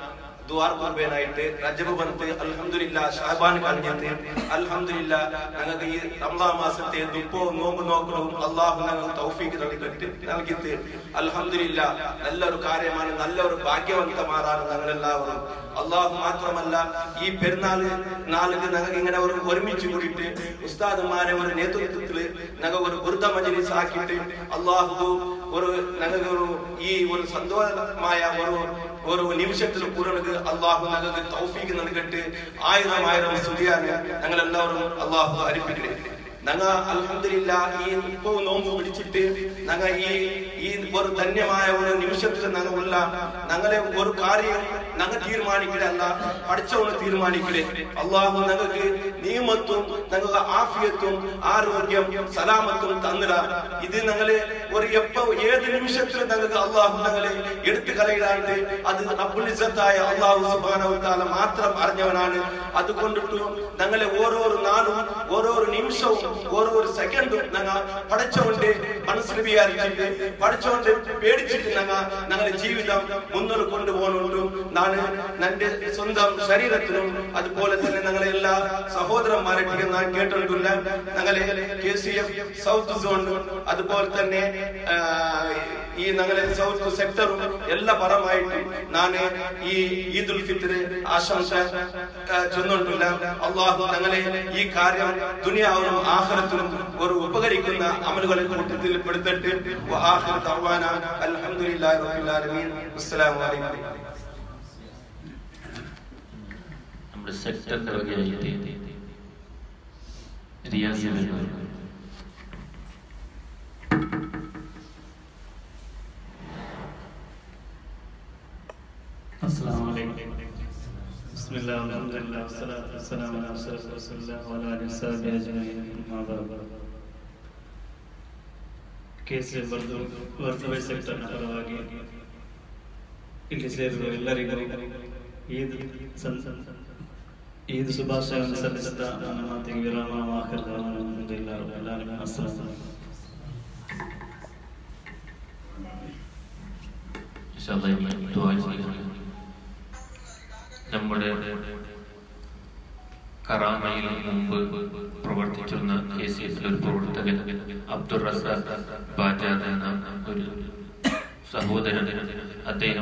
ദ്വാർ കുർബേനായിട്ട് റജബ് ബന്ത് അൽഹംദുലില്ലാ ഷാബാൻ കഴിഞ്ഞിട്ട് അൽഹംദുലില്ലാ ഞങ്ങൾക്ക് ഈ റംസാൻ മാസത്തെ ദുഃഖവും നോമ്പ് നോക്കണവും അള്ളാഹു ഞങ്ങൾക്ക് തൗഫീക്ക് നൽകിയിട്ട് നൽകിയിട്ട് അൽഹംദുലില്ലാ നല്ലൊരു കാര്യമാണ് നല്ലൊരു ഭാഗ്യവന്തമാറാണ് ഞങ്ങൾ എല്ലാവരും അള്ളാഹു മാത്രമല്ല ഈ പെരുന്നാൾ നാളിൽ ഞങ്ങൾക്ക് ഇങ്ങനെ ഒരു ഒരുമിച്ച് കൂടിയിട്ട് ഉസ്താദുമാരെ ഒരു നേതൃത്വത്തിൽ ഞങ്ങൾ ഒരു വൃദ്ധ മജലിസ് ആക്കിയിട്ട് അള്ളാഹു ഒരു ഞങ്ങൾക്ക് ഒരു ഈ ഒരു സന്തോഷമായ ഒരു ഒരു നിമിഷത്തിൽ കൂടണക്ക് അള്ളാഹു ഞങ്ങൾക്ക് തൗഫീക്ക് നൽകട്ട് ആയിരം ആയിരം സ്തുതിയാണ് ഞങ്ങൾ എല്ലാവരും അള്ളാഹു അരിപ്പിക്കണേ ഞങ്ങ അൽഹംദുലില്ലാ ഈ ഇപ്പോ നോമ്പ് പിടിച്ചിട്ട് ഞങ്ങ ഈ ഈ ഒരു ധന്യമായ ഒരു നിമിഷത്തിൽ ഞങ്ങൾ ഉള്ള ഞങ്ങളെ ഒരു കാര്യം ഞങ്ങൾ തീരുമാനിക്കലല്ല പഠിച്ചവണ് തീരുമാനിക്കലേ അള്ളാഹു ഞങ്ങൾക്ക് നിയമത്തും ഞങ്ങൾക്ക് ആഫിയത്തും ആരോഗ്യം സലാമത്തും തന്നിട ഇത് ഞങ്ങള് ഒരു എപ്പോ ഏത് നിമിഷത്തിൽ ഞങ്ങൾക്ക് അള്ളാഹു ഞങ്ങളെ എടുത്തു കളയിടാണ്ട് അത് അബുലിസത്തായ അള്ളാഹു സുബാനവത്താല മാത്രം അറിഞ്ഞവനാണ് അതുകൊണ്ടിട്ട് ഞങ്ങളെ ഓരോരോ നാളും ഓരോരോ നിമിഷവും ഓരോരോ സെക്കൻഡും ഞങ്ങൾ പഠിച്ചോണ്ട് മനസ്സിൽ വിചാരിച്ചിട്ട് പഠിച്ചോണ്ട് പേടിച്ചിട്ട് ഞങ്ങൾ ഞങ്ങളുടെ ജീവിതം മുന്നോട്ട് കൊണ്ടുപോകുന്നുണ്ട് നാണ് എന്റെ സ്വന്തം ശരീരത്തിനും അതുപോലെ തന്നെ ഞങ്ങളെ എല്ലാ സഹോദരന്മാരെ ഞാൻ കേട്ടിട്ടില്ല ഞങ്ങളെ കെ സി എഫ് സൗത്ത് സോണും അതുപോലെ തന്നെ ആ, ഈ ഞങ്ങളെ സൗത്ത് സെക്ടറും എല്ലാ പരമായിട്ടും ഞാൻ ഈ ഈദുൽ ഫിത്തർ ആശംസ ആ, ചൊന്നുകൊണ്ടില്ല അള്ളാഹു ഞങ്ങളെ ഈ കാര്യം ദുനിയാവിലും ആഹ്റത്തിലും ഒരു ഉപകരിക്കുന്ന അമലുകളെ കൂട്ടത്തിൽ പെടുത്തിട്ട് വആഖിറു ദഅവാന അൽഹംദുലില്ലാഹി റബ്ബിൽ ആലമീൻ അസ്സലാമു അലൈക്കും നമ്മുടെ സെക്ടറിന്റെ വകയായിട്ട് റിയാസ് വരുന്നത് السلام عليكم بسم الله والحمد لله والصلاة والسلام على أشرف رسول الله وعلى آله وصحبه أجمعين أما بعد ಕೇಸರಿ ಬರೆದು ವರ್ತವೆ ಸೆಕ್ಟರ್ನ ಪರವಾಗಿ ಇಲ್ಲಿ ಸೇರುವ ಎಲ್ಲರಿಗೂ ಈದ್ ಸಂ- ಈದ್ ಶುಭಾಶಯವನ್ನು ಸಲ್ಲಿಸುತ್ತಾ ನನ್ನ ಮಾತಿಗೆ ವಿರಾಮ ಆಖಿರ್ ಅಲ್ಹಮ್ದುಲಿಲ್ಲಾಹಿ ರಬ್ಬಿಲ್ ಆಲಮೀನ್. ಅಸ್ಸಲಾಮು ಅಲೈಕುಂ. ഇൻഷാ അല്ലാഹ് ഇനി ദുആ ചെയ്യുക. നമ്മുടെ കറാമയിൽ മുമ്പ് പ്രവർത്തിച്ചിരുന്ന കെ സി എസിലെ ഒരു പ്രവർത്തകൻ അബ്ദുൾ റസാഖ് ബാജാദ് എന്ന ഒരു സഹോദരൻ അദ്ദേഹം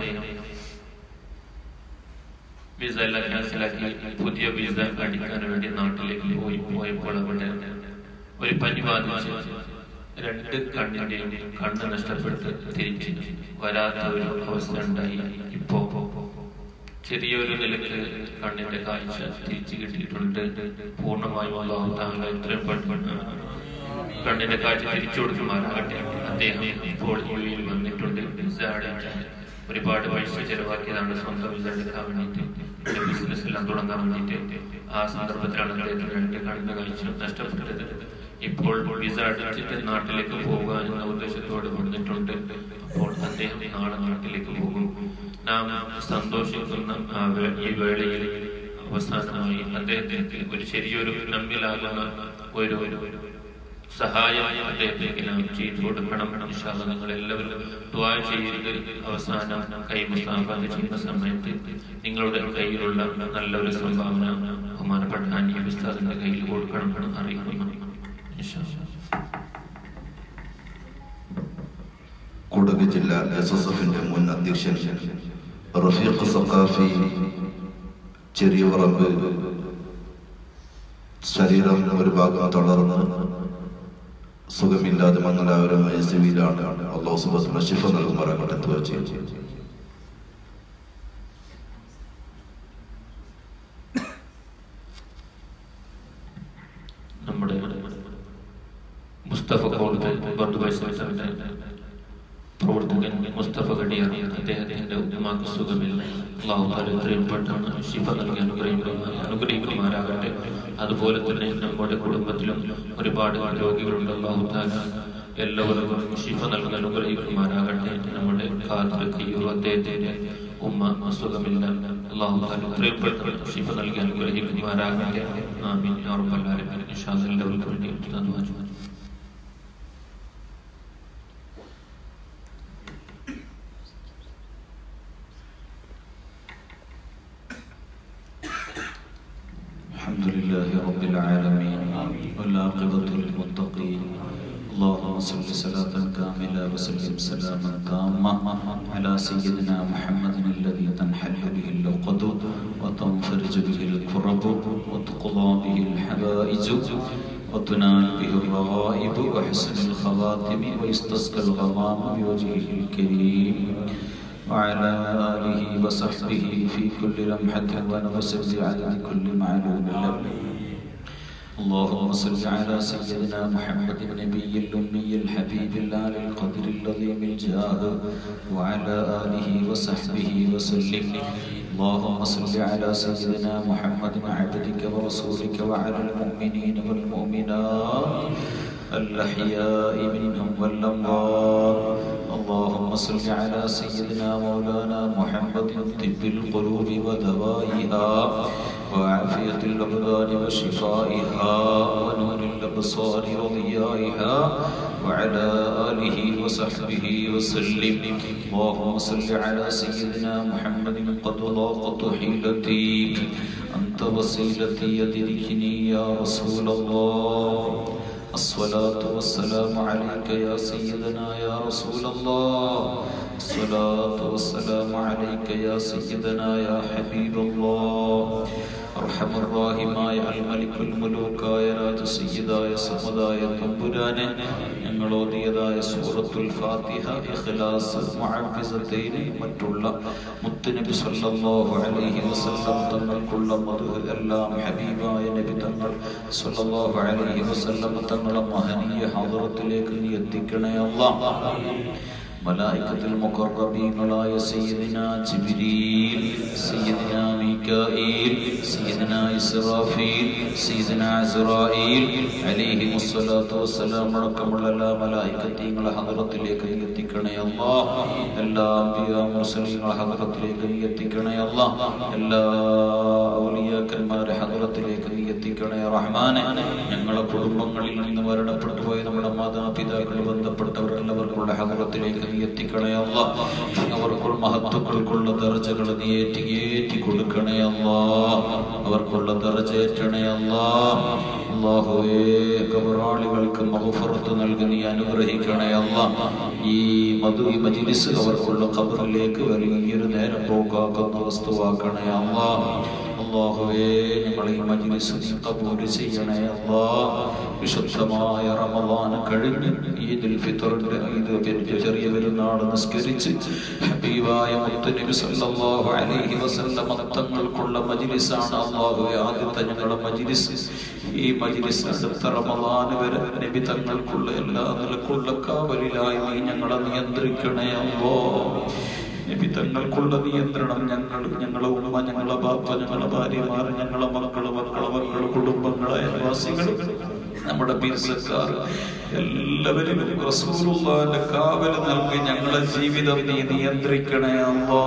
വിസ എല്ലാം ക്യാൻസലാക്കി പുതിയ വിസ അടിക്കാൻ വേണ്ടി നാട്ടിലേക്ക് പോയി പോയപ്പോൾ അവിടെ ഒരു പനി ബാധിച്ച് രണ്ട് കണ്ണിന്റെയും കണ്ണ് നഷ്ടപ്പെട്ട് തിരിച്ച് വരാത്ത ഒരു അവസ്ഥ ഉണ്ടായി ഇപ്പോ ചെറിയൊരു നിലക്ക് കണ്ണിന്റെ കാഴ്ച തിരിച്ചു കിട്ടിയിട്ടുണ്ട് പൂർണ്ണമായും അള്ളാഹു താങ്കൾ എത്രയും പെട്ടെന്ന് കണ്ണിന്റെ കാഴ്ച തിരിച്ചു കൊടുക്കുമാറാകട്ടെ അദ്ദേഹം ഇപ്പോൾ യു എയിൽ വന്നിട്ടുണ്ട് വിസ അടയ്ക്കാൻ ഒരുപാട് പൈസ ചെലവാക്കിയതാണ് സ്വന്തം വിസ എടുക്കാൻ വേണ്ടിയിട്ട് ഇവിടെ ബിസിനസ് എല്ലാം തുടങ്ങാൻ വേണ്ടിയിട്ട് ആ സന്ദർഭത്തിലാണ് അദ്ദേഹത്തിന് രണ്ട് കണ്ണിന്റെ കാഴ്ച നഷ്ടപ്പെട്ടത് ഇപ്പോൾ വിസ അടിച്ചിട്ട് നാട്ടിലേക്ക് പോകുക എന്ന ഉദ്ദേശത്തോടെ വന്നിട്ടുണ്ട് അപ്പോൾ അദ്ദേഹം നാളെ നാട്ടിലേക്ക് പോകും നാം സന്തോഷിക്കുന്ന ആ വേ- ഈ വേളയിൽ അവസാനമായി അദ്ദേഹത്തിന് ഒരു ചെറിയൊരു നമ്മിലാകുന്ന ഒരു ഒരു സഹായം അദ്ദേഹത്തിന് നാം ചെയ്തു കൊടുക്കണം ഇൻഷാ അല്ലാഹ് നിങ്ങൾ എല്ലാവരും ദുആ ചെയ്ത് അവസാനം കൈമുസാഫത്ത് ചെയ്യുന്ന സമയത്ത് നിങ്ങളുടെ കയ്യിലുള്ള നല്ലൊരു സംഭാവന ബഹുമാനപ്പെട്ട അനിയ ഉസ്താദിന്റെ കയ്യിൽ കൊടുക്കണം എന്ന് അറിയിക്കുന്നു ഇൻഷാ അല്ലാഹ്. കുടക് ജില്ല എസ് എസ് എഫിന്റെ മുൻ അധ്യക്ഷൻ റഫീഖ് സഖാഫി ചെറിയ പറമ്പ് ശരീരം ഒരു ഭാഗം തളർന്ന് സുഖമില്ലാതെ മംഗലാപുരമായ സിവിയിലാണ് അള്ളാഹു സുബത്തുള്ള ശിഫ നൽകുമാറാകട്ടെ ദുആ ചെയ്യും നമ്മുടെ മുസ്തഫ കോളത്ത് ബർദുബായ് സെക്ടറിന്റെ പ്രവർത്തകൻ മുസ്തഫ ഗഡിയാർ അദ്ദേഹത്തിന്റെ ഉമ്മാക്ക് സുഖമില്ല അള്ളാഹു താല എത്രയും പെട്ടെന്ന് ശിഫ നൽകി അനുഗ്രഹിക്കുമാ അനുഗ്രഹിക്കുമാരാകട്ടെ അതുപോലെ തന്നെ നമ്മുടെ കുടുംബത്തിലും ഒരുപാട് രോഗികളുണ്ട് അള്ളാഹു താല എല്ലാവർക്കും ശിഫ നൽകി അനുഗ്രഹിക്കുമാരാകട്ടെ നമ്മുടെ ഖാദിർ കയ്യൂർ അദ്ദേഹത്തിന്റെ ഉമ്മ അസുഖമില്ല അള്ളാഹു താല എത്രയും പെട്ടെന്ന് ശിഫ നൽകി അനുഗ്രഹിക്കുമാരാകട്ടെ ആമീൻ യാ റബ്ബൽ ആലമീൻ ഇൻഷാ അല്ലാഹ് എല്ലാവർക്കും വേണ്ടി ഉസ്താദ് ദുആ ചെയ്യും. الحمد لله رب العالمين والعاقبة للمتقين اللهم صل صلاة كاملة وسلم سلاما تاما على سيدنا محمد الذي تنحل به العقد وتنفرج به الكرب وتقضى به الحوائج وتنال به الرغائب وحسن الخواتم ويستسقى الغمام بوجهه الكريم وعلى آله وصحبه في كل لمحة ونفس بعدد كل معلوم له اللهم صل على سيدنا محمد النبي الأمي الحبيب الآل القدر العظيم الجاه وعلى آله وصحبه وسلم اللهم صل على سيدنا محمد عبدك ورسولك وعلى المؤمنين والمؤمنات الأحياء منهم والأموات اللهم صل على سيدنا مولانا محمد طب القلوب ودوائها وعافية الأبدان وشفائها ونور الأبصار وضيائها وعلى آله وصحبه وسلم اللهم صل على سيدنا محمد قد ضاقت حيلتي أنت وسيلتي يدركني يا رسول الله الصلاة والسلام عليك يا سيدنا يا رسول الله الصلاة والسلام عليك يا سيدنا يا حبيب الله أرحم الراഹിമായ അൽമലിക്കുൽ മുലൂക്കായ രാജസയ്യിദായ സമതായ തമ്പുരാനെ ഞങ്ങൾ ഓതിയതായ സൂറത്തുൽ ഫാത്തിഹ ഇഖ്ലാസ് മുഅവ്വിസത്തൈന് മറ്റുള്ള മുത്തുനബി സല്ലല്ലാഹു അലൈഹി വസല്ലം തങ്ങൾക്കുള്ള മധു എല്ലാം ഹബീബായ നബി തങ്ങൾ സല്ലല്ലാഹു അലൈഹി വസല്ലം തങ്ങളെ മഹനീയ ഹദറത്തിലേക്ക് നീ എത്തിക്കണേ അല്ലാഹ് മലായിക്കത്തിൽ മുഖറബീങ്ങളായ സയ്യിദിന ജിബ്രീൽ സയ്യിദിന മീകായിൽ സയ്യിദിന ഇസ്രാഫീൽ സയ്യിദിന അസ്റായീൽ അലൈഹി മുസ്സലാത്തു വസ്സലാം അടക്കമുള്ള എല്ലാ മലായിക്കത്തീങ്ങളെ ഹദറത്തിലേക്ക് നീ എത്തിക്കണേ അല്ലാഹ് എല്ലാ അംബിയാ മുർസലീങ്ങളെ ഹദറത്തിലേക്ക് നീ എത്തിക്കണേ അല്ലാഹ് എല്ലാ ഔലിയാക്കന്മാരെ ഹദറത്തിലേക്ക് നീ എത്തിക്കണേ റഹ്മാനെ ഞങ്ങളെ കുടുംബങ്ങളിൽ നിന്ന് മരണപ്പെട്ടു പോയ നമ്മുടെ മാതാപിതാക്കൾ ബന്ധപ്പെട്ടവർ എല്ലാവർക്കുള്ള ഹദറത്തിലേക്ക് നീ എത്തിക്കണേ അല്ല അവർക്കുള്ള മഹത്വങ്ങൾക്കുള്ള ദർജകൾ നീ ഏറ്റി ഏറ്റി കൊടുക്കണേ അല്ല അവർക്കുള്ള ദർജ ഏറ്റണേ അല്ല അള്ളാഹുവേ കബറാളികൾക്ക് മഹഫറത്ത് നൽകി നീ അനുഗ്രഹിക്കണേ അല്ല ഈ മധു ഈ മജിലിസ് അവർക്കുള്ള ഖബറിലേക്ക് വലിയൊരു നേരം പോക്കാക്കുന്ന വസ്തുവാക്കണേ അല്ല അള്ളാഹുവേ ഞങ്ങൾ ഈ മജിലിസ് നീ കബൂൽ ചെയ്യണേ അല്ലാ വിശുദ്ധമായ റമദാൻ കഴിഞ്ഞ് ഈദുൽ ഫിത്തറിന്റെ ഈദ് പെരുന്നാൾ ചെറിയ പെരുന്നാൾ നിസ്കരിച്ച് ഹബീബായ മുത്തുനബി സല്ലല്ലാഹു അലൈഹി വസല്ലം തങ്ങൾക്കുള്ള മജ്ലിസാണ് അല്ലാഹുവേ ആദ്യത്തെ ഞങ്ങളുടെ മജ്ലിസ് ഈ മജ്ലിസ് അടുത്ത റമദാൻ വരെ നബി തങ്ങൾക്കുള്ള എല്ലാ നിലക്കുള്ള കാവലിലായി നീ ഞങ്ങളെ നിയന്ത്രിക്കണേ അല്ലോ നബി തങ്ങൾക്കുള്ള നിയന്ത്രണം ഞങ്ങൾ ഞങ്ങളെ ഉമ്മ ഞങ്ങളെ ബാപ്പ ഞങ്ങളെ ഭാര്യമാർ ഞങ്ങളെ മക്കള് മക്കളെ മക്കള് കുടുംബങ്ങളെ അയൽവാസികൾ നമ്മുടെ പിൻസക്കാർ എല്ലാവരും റസൂലുള്ളാന്റെ കാവല് നൽകി ഞങ്ങളെ ജീവിതം നീ നിയന്ത്രിക്കണേ അല്ലാ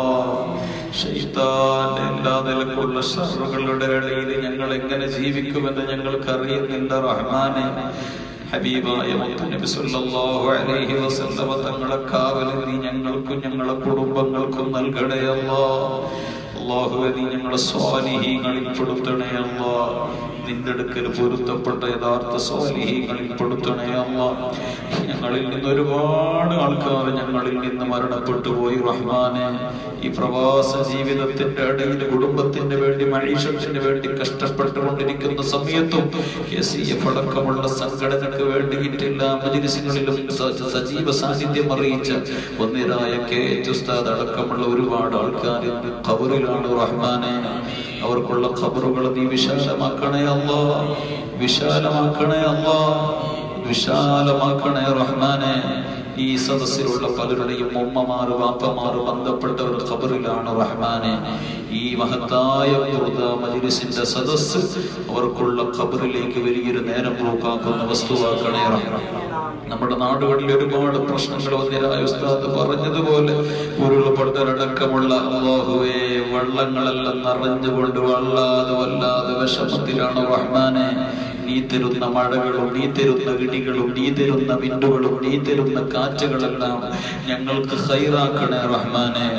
ഷൈത്താന്റെ എല്ലാ നിലക്കുള്ള ഷറുകളുടെ ഇടയിൽ ഞങ്ങൾ എങ്ങനെ ജീവിക്കുമെന്ന് ഞങ്ങൾക്ക് അറിയുന്നില്ല റഹ്മാനെ ഹബീബായ മുത്തുനബി സല്ലല്ലാഹു അലൈഹി വസല്ലമ തങ്ങളെ കാവല് നീ ഞങ്ങൾക്കും ഞങ്ങളെ കുടുംബങ്ങൾക്കും നൽകണേ അല്ലാ അള്ളാഹുവെ നീ ഞങ്ങളെ സ്വാലിഹീങ്ങളിൽ പെടുത്തണേ അല്ലാ നിന്റെ അടുക്കൽ പൊരുത്തപ്പെട്ട യഥാർത്ഥ സ്വാലിഹീങ്ങളിൽ പെടുത്തണേ അല്ലാ ഞങ്ങളിൽ നിന്ന് ഒരുപാട് ആൾക്കാർ ഞങ്ങളിൽ നിന്ന് മരണപ്പെട്ടു പോയി റഹ്മാനെ ഈ പ്രവാസ ജീവിതത്തിന്റെ ഇടയിൽ കുടുംബത്തിന് വേണ്ടി മഴീഷത്തിന് വേണ്ടി കഷ്ടപ്പെട്ടുകൊണ്ടിരിക്കുന്ന സമയത്തും കെ സി എഫ് അടക്കമുള്ള സംഘടനക്ക് വേണ്ടിയിട്ട് എല്ലാ മജിലിസുകളിലും സ- സജീവ സാന്നിധ്യം അറിയിച്ച ഒന്നിരായ കെ എച്ച് ഉസ്താദ് അടക്കമുള്ള ഒരുപാട് ആൾക്കാർ ഇന്ന് ഖബറിലാണ് റഹ്മാനെ അവർക്കുള്ള ഖബറുകൾ നീ വിശാലമാക്കണേ അല്ലാ വിശാലമാക്കണേ അല്ലാ വിശാലമാക്കണേ റഹ്മാനെ ഈ സദസ്സിലുള്ള പലരുടെയും ഉമ്മമാര് വാപ്പമാര് ബന്ധപ്പെട്ടവർ ഖബറിലാണ് റഹ്മാനെ ഈ മഹത്തായ ബുർദ മജ്ലിസിന്റെ സദസ്സ് അവർക്കുള്ള ഖബറിലേക്ക് വലിയൊരു നേരം പോക്കാക്കുന്ന വസ്തുവാക്കണേ റഹ്മാൻ നമ്മുടെ നാടുകളിൽ ഒരുപാട് പ്രശ്നങ്ങൾ ഒന്നിരായ ഉസ്താദ് പറഞ്ഞതുപോലെ ഉരുൾപൊട്ടലടക്കമുള്ള അള്ളാഹുവേ വെള്ളങ്ങളെല്ലാം നിറഞ്ഞുകൊണ്ട് വള്ളാതെ വല്ലാതെ വിഷമത്തിലാണ് റഹ്മാനെ നീ തരുന്ന മഴകളും നീ തരുന്ന ഇടികളും നീ തരുന്ന വിണ്ടുകളും നീ തരുന്ന കാറ്റുകളെല്ലാം ഞങ്ങൾക്ക് ഹൈറാക്കണേ റഹ്മാനെ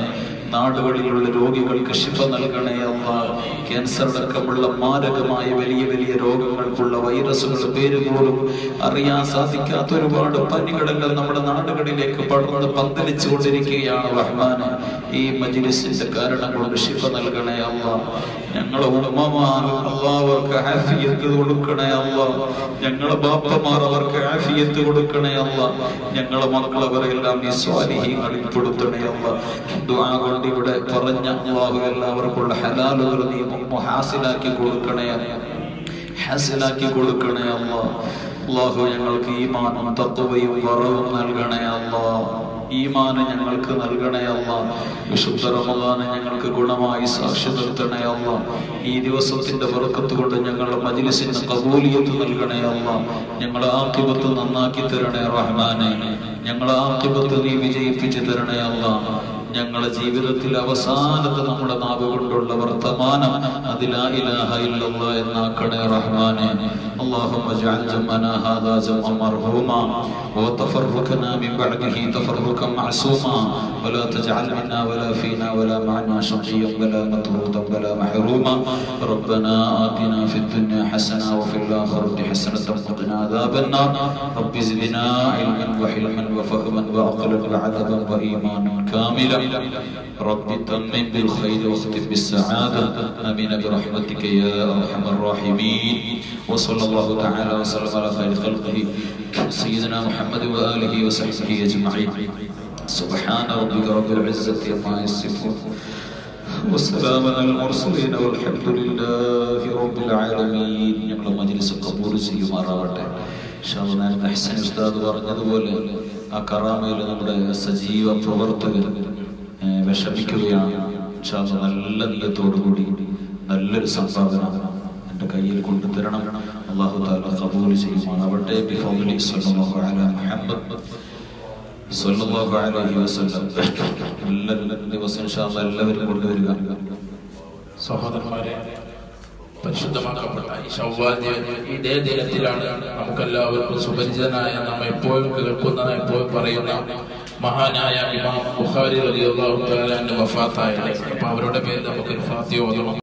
നാടുകളിലുള്ള രോഗികൾക്ക് ശിഫ നൽകണേ അല്ല ക്യാൻസർ അടക്കമുള്ള മാരകമായ വലിയ വലിയ രോഗങ്ങൾക്കുള്ള വൈറസുകൾ പേര് പോലും അറിയാൻ സാധിക്കാത്ത ഒരുപാട് പനികളെല്ലാം നമ്മുടെ നാടുകളിലേക്ക് പടർന്ന് പന്തലിച്ചു കൊണ്ടിരിക്കുകയാണ് റഹ്മാന് ഈ മജിലിസിന്റെ കാരണം കൊണ്ട് ശിഫ നൽകണേ അല്ല ഞങ്ങളെ ഉമ്മമാർ അള്ളാഹർക്ക് ആഫിയത്ത് കൊടുക്കണേ അല്ല ഞങ്ങളെ ബാപ്പമാർ അവർക്ക് ആഫിയത്ത് കൊടുക്കണേ അല്ല ഞങ്ങളെ മക്കൾ അവരെല്ലാം ഈ സ്വാലിഹീങ്ങളിൽ പെടുത്തണേ അല്ല ദുആ കൊണ്ട് ഇവിടെ പറഞ്ഞ അള്ളാഹു എല്ലാവർക്കുള്ള ഹലാലുകൾ നീ ഹാസിലാക്കി കൊടുക്കണേ ഹാസിലാക്കി കൊടുക്കണേ അല്ല അള്ളാഹു ഞങ്ങൾക്ക് ഈമാനും തത്വയും വറവും നൽകണേ അല്ലാ ഈമാന് ഞങ്ങൾക്ക് നൽകണേ അല്ല വിശുദ്ധ റമദാന് ഞങ്ങൾക്ക് ഗുണമായി സാക്ഷി നിർത്തണേ അല്ല ഈ ദിവസത്തിന്റെ വർക്കത്ത് കൊണ്ട് ഞങ്ങളുടെ മജിലിസിന് കബൂലിയത്ത് നൽകണേ അല്ല ഞങ്ങളെ ആക്കിബത്ത് നന്നാക്കി തരണേ റഹ്മാനെ ഞങ്ങളെ ആക്കിബത്ത് നീ വിജയിപ്പിച്ചു തരണേ അല്ല ഞങ്ങളുടെ ജീവിതത്തിൽ അവസാനത്തെ നമ്മുടെ നാവ് കൊണ്ടുള്ള വർത്തമാനം അതിലാ ഇലാഹ ഇല്ലല്ലാ എന്നാക്കണേ റഹ്മാനെ اللهم اجعل جمعنا هذا جمعا مرحوما وتفرقنا من بعده تفرقا معصوما ولا تجعل منا ولا فينا ولا معنا شقيا ولا مطرودا ولا محروما ربنا آتنا في الدنيا حسنة وفي الآخرة حسنة وقنا عذاب النار رب زدنا علما وحلما وفهما وعقلا وعددا وإيمانا كاملا رب تمم بالخير واختم بالسعادة آمين برحمتك يا أرحم الراحمين وصلى الله تعالى وسلم على خير خلقه سيدنا محمد وآله وصحبه أجمعين سبحان ربك رب العزة عما يصفون وسلام على المرسلين والحمد لله رب العالمين ഞങ്ങളുടെ മജ്ലിസ് കബൂൽ ചെയ്യുമാറാവട്ടെ ഷാബുനാൻ അഹ്സൻ ഉസ്താദ് പറഞ്ഞതുപോലെ ആ കറാമയിൽ നമ്മുടെ സജീവ പ്രവർത്തകർ ഏഹ്, വിഷമിക്കുകയാണ് ഷാബ് നല്ല നീയത്തോടുകൂടി നല്ലൊരു സംഭാവന എൻ്റെ കയ്യിൽ കൊണ്ടുതരണം അള്ളാഹു താല കബൂൽ ചെയ്യുമാറാവട്ടെ ബിഫൗലി സ്വല്ലല്ലാഹു അലാ മുഹമ്മദ് സ്വല്ലല്ലാഹു അലൈഹി വസല്ലം എല്ലാ ദിവസം ഇൻഷാ അല്ലാഹ് എല്ലാവരും കൊണ്ടുവരിക സഹോദരന്മാരെ പരിശുദ്ധമാക്കപ്പെട്ട ഈ ശവ്വാൽ ദിന- ഇതേ ദിനത്തിലാണ് നമുക്കെല്ലാവർക്കും സുപരിചിതനായ നാം എപ്പോഴും കേൾക്കുന്ന എപ്പോഴും പറയുന്ന മഹാനായ ഇമാം ബുഖാരി റളിയല്ലാഹു തആല അൻഹു വഫാത്തായത് അപ്പൊ അവരുടെ പേരിൽ നമുക്കൊരു ഫാത്തിയ ഓതണം